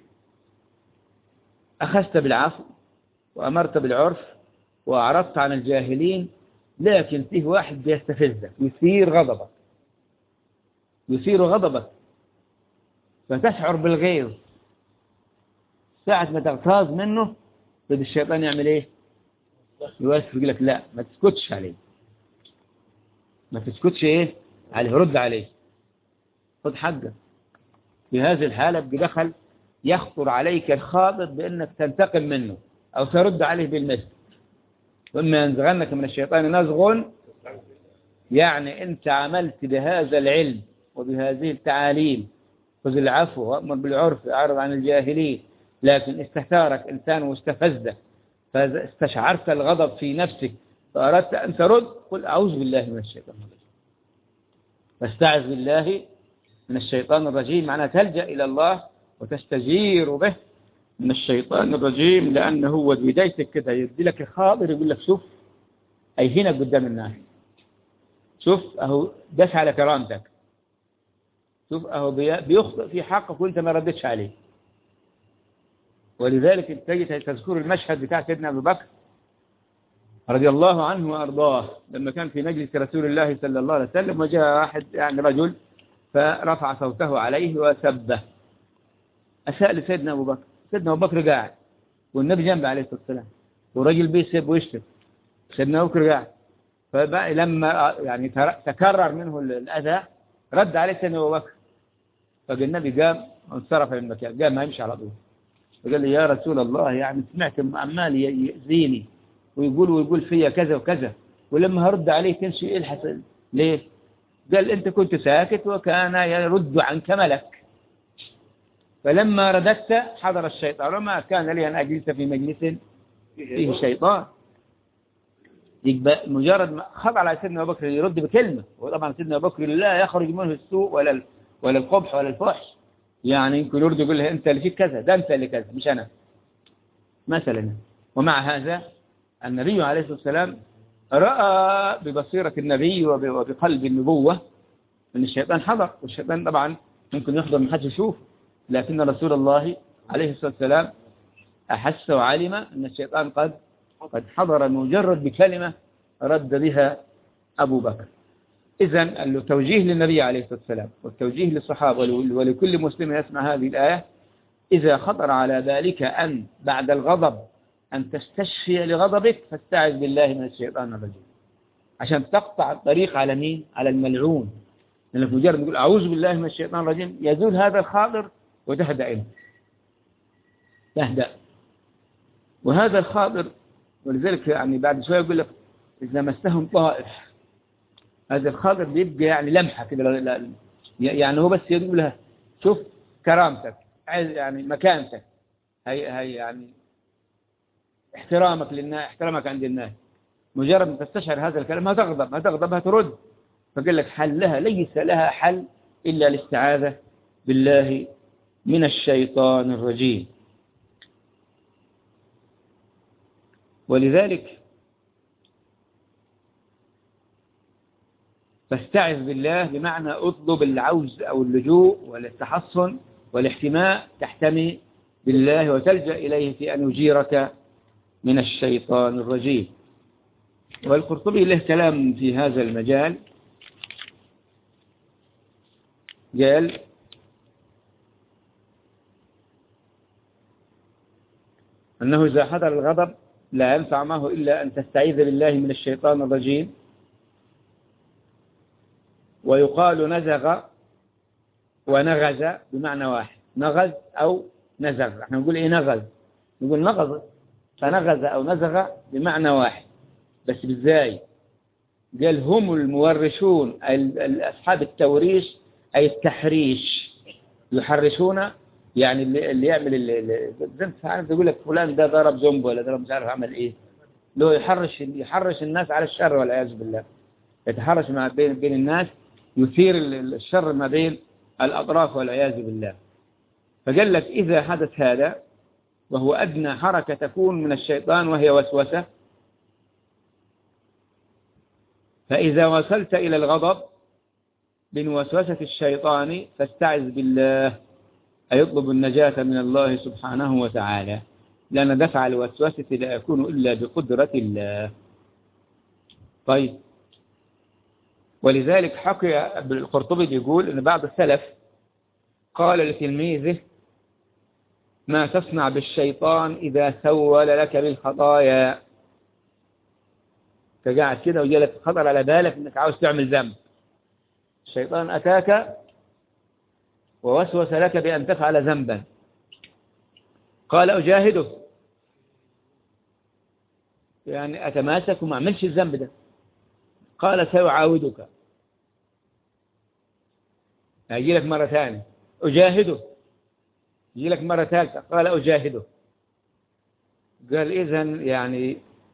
أخذت بالعفو وأمرت بالعرف وأعرضت عن الجاهلين لكن فيه واحد بيستفزك يثير غضبك يثير غضبك فتشعر بالغيظ ساعة ما تغتاظ منه بدأ الشيطان يعمل ايه يوسف يقول لك لا ما تسكتش عليه ما تسكتش ايه عليه رد عليه خد حقك في هذه الحالة بدخل يخطر عليك الخاطر بأنك تنتقم منه أو ترد عليه بالمثل وإما ينزغنك من الشيطان نزغ يعني أنت عملت بهذا العلم وبهذه التعاليم خذ العفو وأمر بالعرف أعرض عن الجاهلين لكن استثارك إنسان واستفزك فاستشعرت الغضب في نفسك فأردت أن ترد قل أعوذ بالله من الشيطان الرجيم فاستعذ بالله من الشيطان الرجيم معناها تلجأ إلى الله وتستجير به من الشيطان الرجيم لأنه هو بدايتك كده يدي لك الخاطر يقول لك شوف أيهنك قدام الناس شوف أهو دس على كرامتك شوف أهو بيخطئ في حقك وانت ما ردتش عليه ولذلك تجد تذكر المشهد بتاع سيدنا أبو بكر رضي الله عنه وأرضاه لما كان في مجلس رسول الله صلى الله عليه وسلم وجاء واحد يعني رجل فرفع صوته عليه وسبه أساء لسيدنا أبو بكر سيدنا أبو بكر قاعد والنبي جنبه عليه الصلاة والسلام والراجل بيسب ويشتم سيدنا أبو بكر قاعد فبقى لما يعني تكرر منه الأذى رد عليه سيدنا أبو بكر فقال النبي قام وانصرف من المكان قام ما يمشي على طول فقال لي يا رسول الله يعني سمعت عمال يأذيني ويقول ويقول فيا كذا وكذا ولما هرد عليه تنشي ايه الحسن ليه قال انت كنت ساكت وكان يرد عنك ملك فلما رددت حضر الشيطان وما كان لي أن أجلس في مجلس فيه شيطان يبقى مجرد ما خضع على سيدنا أبو بكر يرد بكلمة وطبعا سيدنا أبو بكر لا يخرج منه السوء ولا ولا القبح ولا الفحش يعني يمكن يرد يقول له أنت اللي فيك كذا ده أنت اللي كذا مش أنا مثلا ومع هذا النبي عليه الصلاة والسلام رأى ببصيرة النبي وبقلب النبوة أن الشيطان حضر والشيطان طبعا ممكن يحضر من حد يشوف لكن رسول الله عليه الصلاة والسلام أحس وعلم أن الشيطان قد قد حضر مجرد بكلمة رد بها أبو بكر إذا التوجيه للنبي عليه الصلاة والسلام والتوجيه للصحابة ولكل مسلم يسمع هذه الآية إذا خطر على ذلك أن بعد الغضب أن تستشفي لغضبك فاستعذ بالله من الشيطان الرجيم عشان تقطع الطريق على مين؟ على الملعون لأنك مجرد تقول أعوذ بالله من الشيطان الرجيم يزول هذا الخاطر وتهدأ إنه تهدأ وهذا الخاطر ولذلك يعني بعد شوية يقول لك إذا مسهم طائف هذا الخاطر بيبقى يعني لمحة كده يعني هو بس يقول لها شوف كرامتك يعني مكانتك هي هي يعني احترامك للناس احترامك عند الناس مجرد ما تستشعر هذا الكلام ما تغضب ما تغضب هترد فقال لك حلها ليس لها حل إلا الاستعاذة بالله من الشيطان الرجيم ولذلك فاستعذ بالله بمعنى اطلب العوز أو اللجوء والتحصن والاحتماء تحتمي بالله وتلجأ إليه في أن يجيرك من الشيطان الرجيم والقرطبي له كلام في هذا المجال قال أنه إذا حضر الغضب لا ينفع معه إلا أن تستعيذ بالله من الشيطان الرجيم ويقال نزغ ونغز بمعنى واحد نغز أو نزغ احنا نقول إيه نغز نقول نغز فنغز أو نزغ بمعنى واحد بس بالزاي قال هم المورشون أصحاب التوريش أي التحريش يحرشون يعني اللي, اللي يعمل اللي زي عارف يقول لك فلان ده ضرب زنب ولا ضرب مش عارف عمل ايه له يحرش يحرش الناس على الشر والعياذ بالله يتحرش مع بين بين الناس يثير الشر ما بين الأطراف والعياذ بالله فقال لك إذا حدث هذا وهو أدنى حركة تكون من الشيطان وهي وسوسة فإذا وصلت إلى الغضب من وسوسة الشيطان فاستعذ بالله أي يطلب النجاة من الله سبحانه وتعالى لأن دفع الوسوسة لا يكون إلا بقدرة الله طيب ولذلك حكي القرطبي يقول أن بعض السلف قال لتلميذه ما تصنع بالشيطان إذا سول لك بالخطايا انت قاعد كده وجالك خطر على بالك انك عاوز تعمل ذنب الشيطان اتاك ووسوس لك بان تفعل ذنبا قال اجاهده يعني اتماسك وما اعملش الذنب ده قال سيعاودك هيجي لك مرة ثانية أجاهده يجي لك مرة ثالثة قال أجاهده قال إذن يعني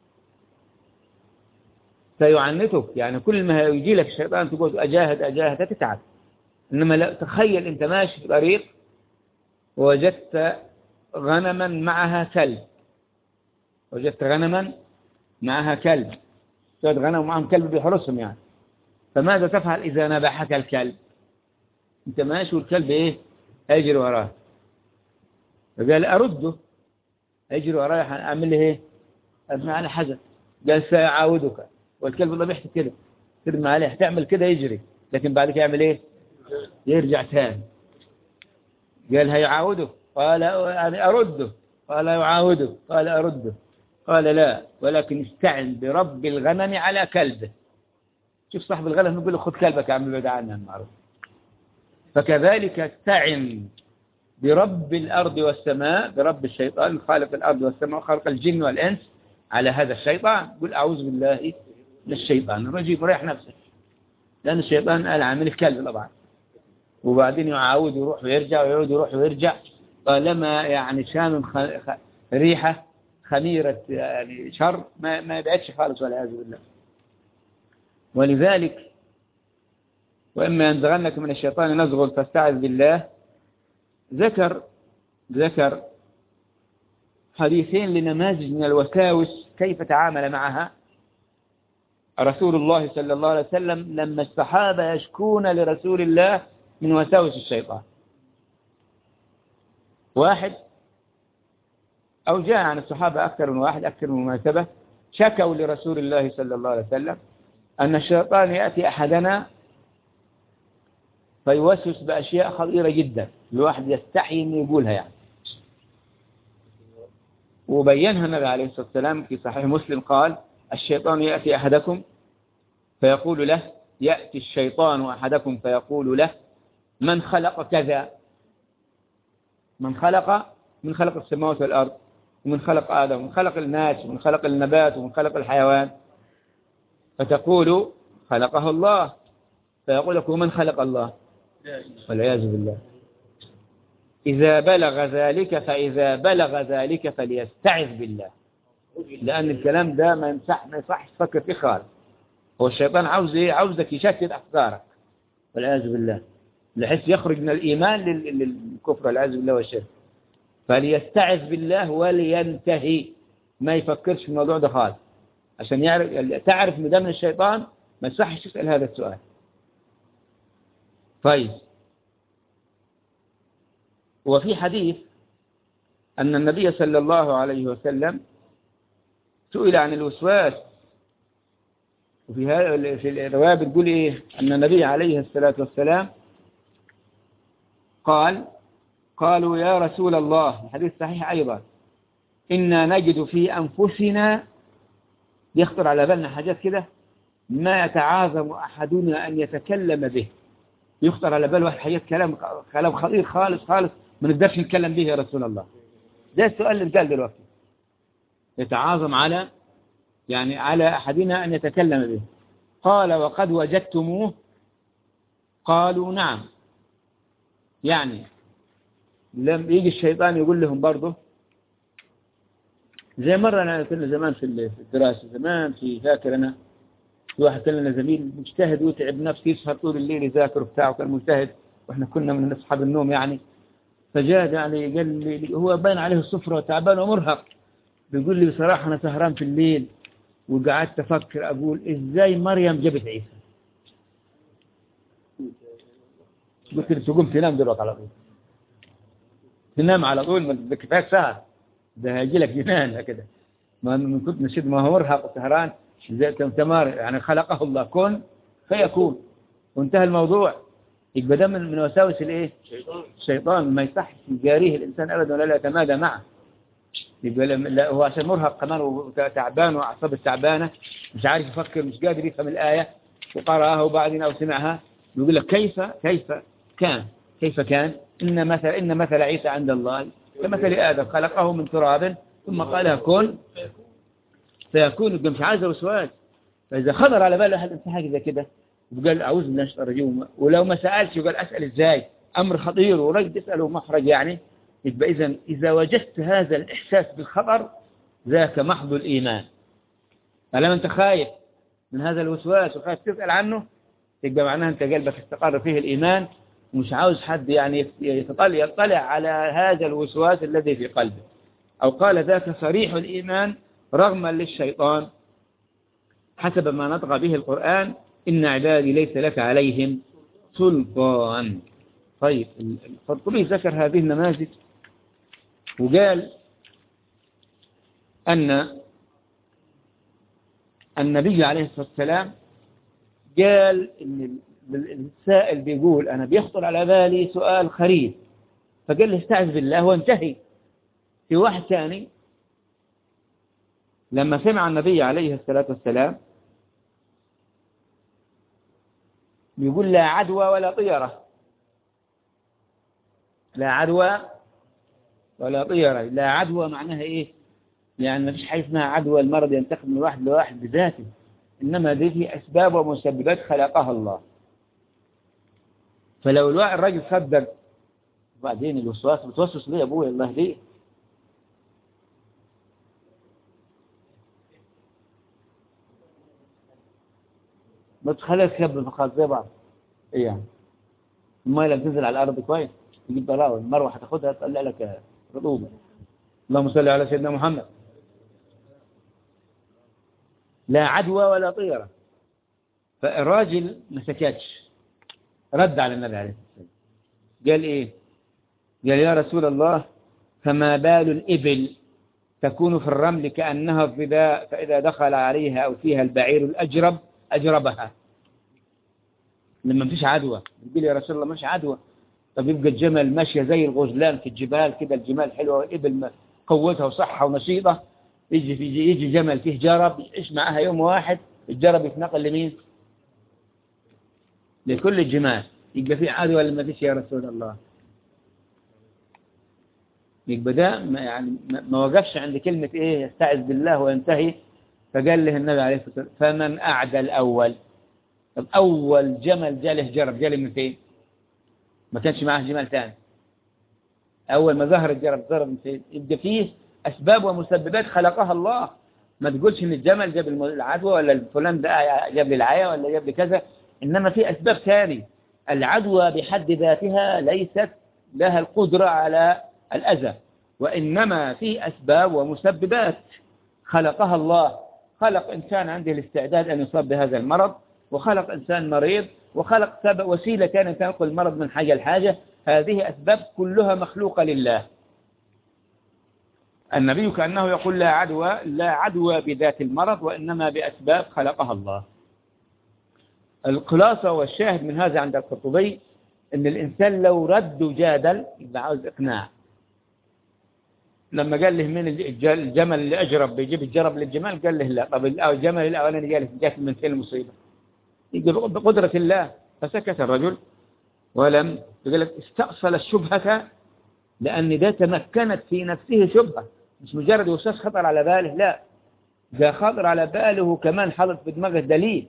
سيعنتك يعني كل ما يجي لك الشيطان تقول أجاهد أجاهد تتعب إنما لا تخيل أنت ماشي في طريق ووجدت غنما معها كلب وجدت غنما معها كلب توجد غنم معهم كلب بيحرسهم يعني فماذا تفعل إذا نبحك الكلب انت ماشي والكلب ايه اجري وراه فقال ارده اجري وراه اعمل له ايه ابني على حاجه قال ساعاودك والكلب الله بيحكي كده ترمي عليه تعمل كده يجري لكن بعد كده يعمل ايه يرجع ثاني قال هيعاوده قال يعني ارده قال يعاوده قال ارده قال لا ولكن استعن برب الغنم على كلبه شوف صاحب الغنم يقول له خذ كلبك يا عم ابعد عنه المعروف فكذلك استعن برب الأرض والسماء برب الشيطان خالق الأرض والسماء وخالق الجن والإنس على هذا الشيطان قل أعوذ بالله من الشيطان الرجيم وريح نفسك لأن الشيطان قال عامل الكلب طبعا وبعدين يعاود يروح ويرجع ويعود يروح ويرجع طالما يعني شامم خ... خ... ريحة خميرة يعني شر ما ما يبعدش خالص والعياذ بالله ولذلك وإما ينزغنك من الشيطان نزغ فاستعذ بالله ذكر ذكر حديثين لنماذج من الوساوس كيف تعامل معها رسول الله صلى الله عليه وسلم لما الصحابة يشكون لرسول الله من وساوس الشيطان واحد أو جاء عن الصحابة أكثر من واحد أكثر من مناسبة شكوا لرسول الله صلى الله عليه وسلم أن الشيطان يأتي أحدنا فيوسوس بأشياء خطيرة جدا الواحد يستحي أن يقولها يعني وبينها النبي عليه الصلاة والسلام في صحيح مسلم قال الشيطان يأتي أحدكم فيقول له يأتي الشيطان أحدكم فيقول له من خلق كذا من خلق من خلق السماوات والأرض ومن خلق آدم ومن خلق الناس ومن خلق النبات ومن خلق الحيوان فتقول خلقه الله فيقول لك ومن خلق الله والعياذ بالله إذا بلغ ذلك فإذا بلغ ذلك فليستعذ بالله لأن الكلام ده ما يمسح ما يصحش تفكر فيه خالص هو الشيطان عاوز إيه عاوزك يشتت أفكارك والعياذ بالله بحيث يخرج من الإيمان لل- للكفر والعياذ بالله والشرك فليستعذ بالله ولينتهي ما يفكرش في الموضوع ده خالص عشان يعرف تعرف ان ده من الشيطان ما يصحش تسأل هذا السؤال طيب وفي حديث أن النبي صلى الله عليه وسلم سئل عن الوسواس وفي هذا في الرواية بتقول إيه أن النبي عليه الصلاة والسلام قال قالوا يا رسول الله الحديث صحيح أيضا إنا نجد في أنفسنا يخطر على بالنا حاجات كده ما يتعاظم أحدنا أن يتكلم به يخطر على بال واحد حاجات كلام كلام خطير خالص خالص ما نقدرش نتكلم به يا رسول الله ده السؤال اللي اتقال دلوقتي يتعاظم على يعني على أحدنا أن يتكلم به قال وقد وجدتموه قالوا نعم يعني لم يجي الشيطان يقول لهم برضه زي مرة أنا كنا زمان في الدراسة زمان في فاكر أنا في واحد كان لنا زميل مجتهد ويتعب نفسه يسهر طول الليل يذاكر وبتاع وكان مجتهد واحنا كنا من أصحاب النوم يعني فجاء يعني قال لي هو باين عليه الصفرة وتعبان ومرهق بيقول لي بصراحة أنا سهران في الليل وقعدت أفكر أقول إزاي مريم جابت عيسى قلت له تقوم تنام دلوقتي على طول تنام على طول ما كفاية سهر ده هيجي لك جنان كده ما من كنت نشد ما هو مرهق وسهران زي تمار يعني خلقه الله كن فيكون وانتهى الموضوع يبقى ده من من وساوس الايه الشيطان ما يصحش يجاريه الانسان ابدا ولا لا يتمادى معه يبقى لما- لا هو عشان مرهق كمان وتعبان وأعصابه تعبانة مش عارف يفكر مش قادر يفهم الآية وقرأها وبعدين أو سمعها يقول لك كيف كيف كان كيف كان إن مثل إن مثل عيسى عند الله كمثل آدم خلقه من تراب ثم قال له كن فيكون يبقى مش عايز وسواس فإذا خطر على باله أحد أنت حاجة زي كده وقال أعوذ بالله من الشيطان الرجيم ولو ما سألش وقال أسأل إزاي أمر خطير ورجل تسأله محرج يعني يبقى إذا إذا وجدت هذا الإحساس بالخطر ذاك محض الإيمان فلما أنت خايف من هذا الوسواس وخايف تسأل عنه يبقى معناها أنت قلبك استقر فيه الإيمان ومش عاوز حد يعني يطلع, يطلع على هذا الوسواس الذي في قلبه أو قال ذاك صريح الإيمان رغما للشيطان حسب ما نطق به القرآن إن عبادي ليس لك عليهم سلطان طيب القرطبي ذكر هذه النماذج وقال أن النبي عليه الصلاة والسلام قال إن السائل بيقول أنا بيخطر على بالي سؤال خريف فقال له استعذ بالله وانتهي في واحد ثاني لما سمع النبي عليه الصلاة والسلام بيقول لا عدوى ولا طيرة لا عدوى ولا طيرة لا عدوى معناها إيه يعني ما فيش حاجة اسمها عدوى المرض ينتقل من واحد لواحد بذاته إنما دي في أسباب ومسببات خلقها الله فلو الواحد الراجل صدق وبعدين الوسواس بتوسوس ليه يا ابويا الله يهديه ما تخليها تخبي فقط زي بعض ايه يعني الماء لما تنزل على الارض كويس تجيب بلاوي المروه هتاخدها تطلع لك رطوبه اللهم صل على سيدنا محمد لا عدوى ولا طيره فالراجل ما سكتش رد على النبي عليه الصلاه والسلام قال ايه قال يا رسول الله فما بال الإبل تكون في الرمل كأنها الظباء فإذا دخل عليها أو فيها البعير الأجرب أجربها لما مفيش عدوى يقول يا رسول الله مش عدوى طب يبقى الجمل ماشية زي الغزلان في الجبال كده الجمال حلوة والإبل قوتها وصحة ونشيطة يجي يجي, يجي جمل فيه جرب يعيش معها يوم واحد الجرب يتنقل لمين؟ لكل الجمال يبقى في عدوى ولا ما فيش يا رسول الله يبقى ده ما يعني ما وقفش عند كلمة ايه يستعذ بالله وينتهي فقال له النبي عليه الصلاة والسلام فمن أعدى الأول طب أول جمل جاله جرب جاله من فين ما كانش معاه جمال ثاني أول ما ظهر الجرب ظهر من فين يبقى فيه أسباب ومسببات خلقها الله ما تقولش إن الجمل جاب العدوى ولا فلان ده جاب لي العيا ولا جاب لي كذا إنما في أسباب ثانية العدوى بحد ذاتها ليست لها القدرة على الأذى وإنما في أسباب ومسببات خلقها الله خلق إنسان عنده الاستعداد أن يصاب بهذا المرض وخلق إنسان مريض وخلق سبب وسيلة كانت تنقل المرض من حاجة لحاجة هذه أسباب كلها مخلوقة لله النبي كأنه يقول لا عدوى لا عدوى بذات المرض وإنما بأسباب خلقها الله الخلاصة والشاهد من هذا عند القرطبي أن الإنسان لو رد وجادل يبقى عاوز إقناع لما قال له من الجمل اللي أجرب بيجيب الجرب للجمال قال له لا طب الجمل الأولاني جالس جات من فين المصيبة يقول بقدرة الله فسكت الرجل ولم يقول لك استأصل الشبهة لأن ده تمكنت في نفسه شبهة مش مجرد وسواس خطر على باله لا ده خطر على باله كمان حاطط في دماغه دليل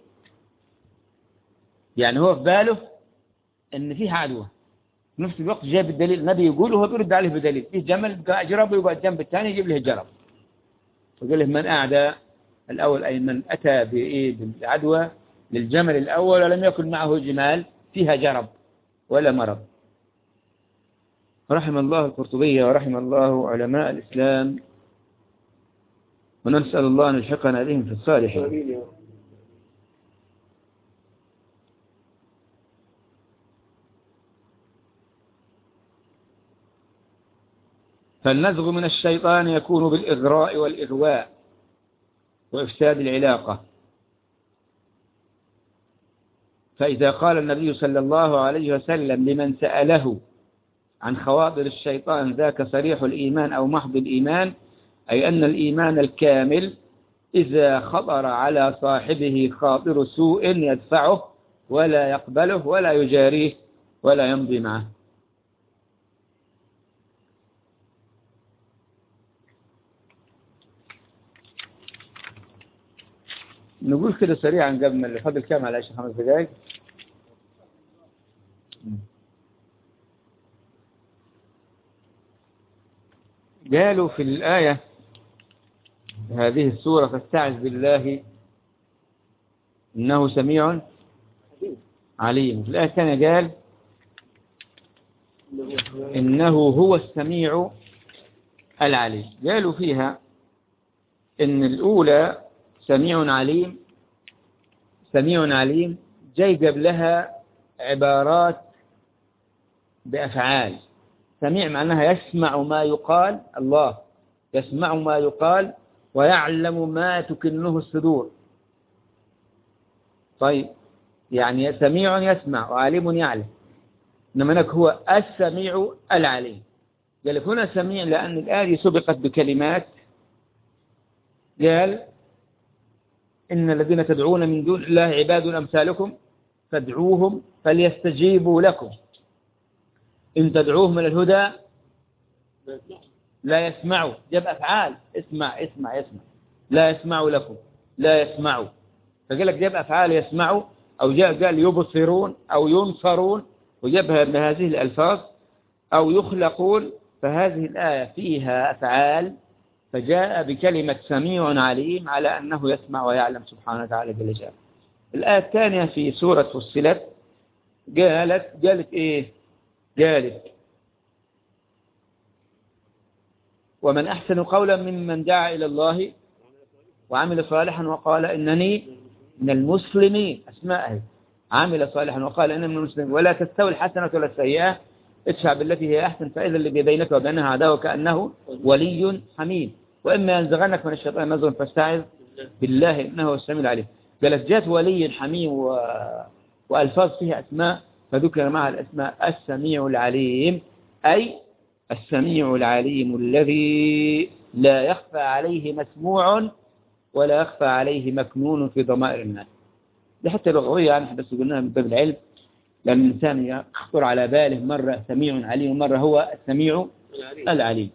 يعني هو في باله ان فيه عدوى في نفس الوقت جايب الدليل النبي يقول وهو بيرد عليه بدليل فيه جمل جرب يقعد الجنب الثاني يجيب له جرب فقال له من أعدى الأول أي من أتى بإيه بالعدوى للجمل الأول ولم يكن معه جمال فيها جرب ولا مرض رحم الله القرطبية ورحم الله علماء الإسلام ونسأل الله أن يلحقنا بهم في الصالحين فالنزغ من الشيطان يكون بالإغراء والإغواء وإفساد العلاقة فإذا قال النبي صلى الله عليه وسلم لمن سأله عن خواطر الشيطان ذاك صريح الإيمان أو محض الإيمان أي أن الإيمان الكامل إذا خطر على صاحبه خاطر سوء يدفعه ولا يقبله ولا يجاريه ولا يمضي معه نقول كده سريعا قبل ما اللي فضل كام على عشر خمس دقائق قالوا في الآية هذه السورة فاستعذ بالله إنه سميع عليم في الآية الثانية قال إنه هو السميع العليم قالوا فيها إن الأولى سميع عليم سميع عليم جاي قبلها عبارات بأفعال سميع معناها يسمع ما يقال الله يسمع ما يقال ويعلم ما تكنه الصدور طيب يعني سميع يسمع وعليم يعلم إنما هناك هو السميع العليم قال هنا سميع لأن الآية سبقت بكلمات قال إن الذين تدعون من دون الله عباد أمثالكم فادعوهم فليستجيبوا لكم إن تدعوهم إلى الهدى لا يسمعوا جاب أفعال اسمع اسمع اسمع لا يسمعوا لكم لا يسمعوا فقال لك جاب أفعال يسمعوا أو جاء قال يبصرون أو ينصرون وجابها بهذه الألفاظ أو يخلقون فهذه الآية فيها أفعال فجاء بكلمة سميع عليم على أنه يسمع ويعلم سبحانه وتعالى جل جلاله الآية الثانية في سورة فصلت قالت قالت إيه قالت ومن أحسن قولا ممن دعا إلى الله وعمل صالحا وقال إنني من المسلمين أسماءه عمل صالحا وقال إنني من المسلمين ولا تستوي الحسنة ولا السيئة ادفع بالتي هي أحسن فإذا اللي بينك وبينها عداوة كأنه ولي حميد وإما ينزغنك من الشيطان نزغ فاستعذ بالله إنه هو السميع العليم قالت جاءت ولي حميم و... وألفاظ فيها أسماء فذكر معها الأسماء السميع العليم أي السميع العليم الذي لا يخفى عليه مسموع ولا يخفى عليه مكنون في ضمائر الناس دي حتى لغوية يعني بس قلناها من باب العلم لأن الإنسان يخطر على باله مرة سميع عليم ومرة هو السميع العليم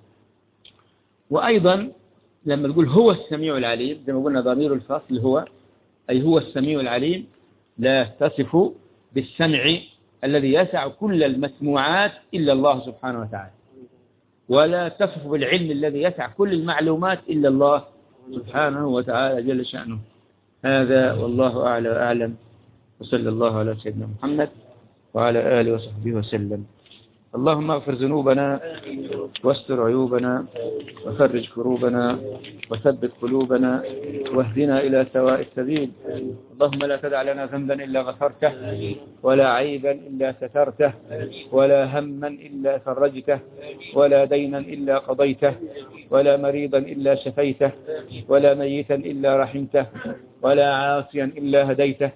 وأيضا لما نقول هو السميع العليم زي ما قلنا ضمير الفصل هو أي هو السميع العليم لا تصف بالسمع الذي يسع كل المسموعات إلا الله سبحانه وتعالى ولا تصف بالعلم الذي يسع كل المعلومات إلا الله سبحانه وتعالى جل شأنه هذا والله أعلى وأعلم وصلى الله على سيدنا محمد وعلى آله وصحبه وسلم اللهم اغفر ذنوبنا واستر عيوبنا وفرج كروبنا وثبت قلوبنا واهدنا إلى سواء السبيل اللهم لا تدع لنا ذنبا إلا غفرته ولا عيبا إلا سترته ولا هما إلا فرجته ولا دينا إلا قضيته ولا مريضا إلا شفيته ولا ميتا إلا رحمته ولا عاصيا إلا هديته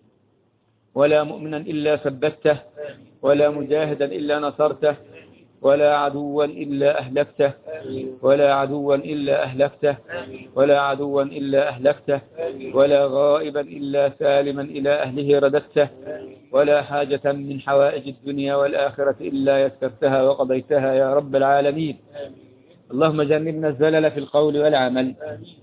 ولا مؤمنا إلا ثبته ولا مجاهدا إلا نصرته ولا عدوا إلا أهلكته ولا عدوا إلا أهلكته ولا عدوا إلا أهلكته ولا غائبا إلا سالما إلى أهله رددته ولا حاجة من حوائج الدنيا والآخرة إلا يسرتها وقضيتها يا رب العالمين اللهم جنبنا الزلل في القول والعمل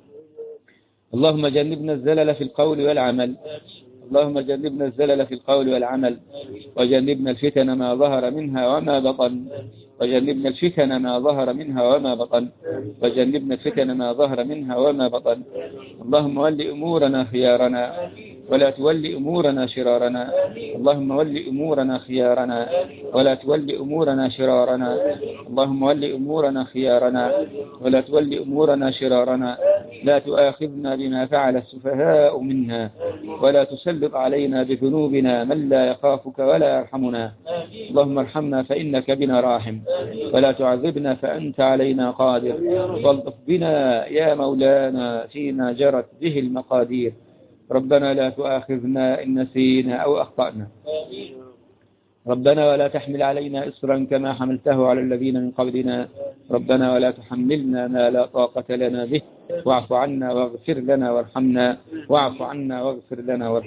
اللهم جنبنا الزلل في القول والعمل اللهم جنبنا الزلل في القول والعمل وجنبنا الفتن ما ظهر منها وما بطن وجنبنا الفتن ما ظهر منها وما بطن وجنبنا الفتن ما ظهر منها وما بطن اللهم ول أمورنا خيارنا ولا تول أمورنا شرارنا اللهم ول أمورنا خيارنا ولا تول أمورنا شرارنا اللهم ول أمورنا خيارنا ولا تول أمورنا شرارنا لا تؤاخذنا بما فعل السفهاء منا ولا تسلط علينا بذنوبنا من لا يخافك ولا يرحمنا اللهم ارحمنا فإنك بنا راحم ولا تعذبنا فأنت علينا قادر والطف بنا يا مولانا فيما جرت به المقادير ربنا لا تؤاخذنا إن نسينا أو أخطأنا ربنا ولا تحمل علينا إصرا كما حملته على الذين من قبلنا ربنا ولا تحملنا ما لا طاقة لنا به واعف عنا واغفر لنا وارحمنا واعف عنا واغفر لنا وارحمنا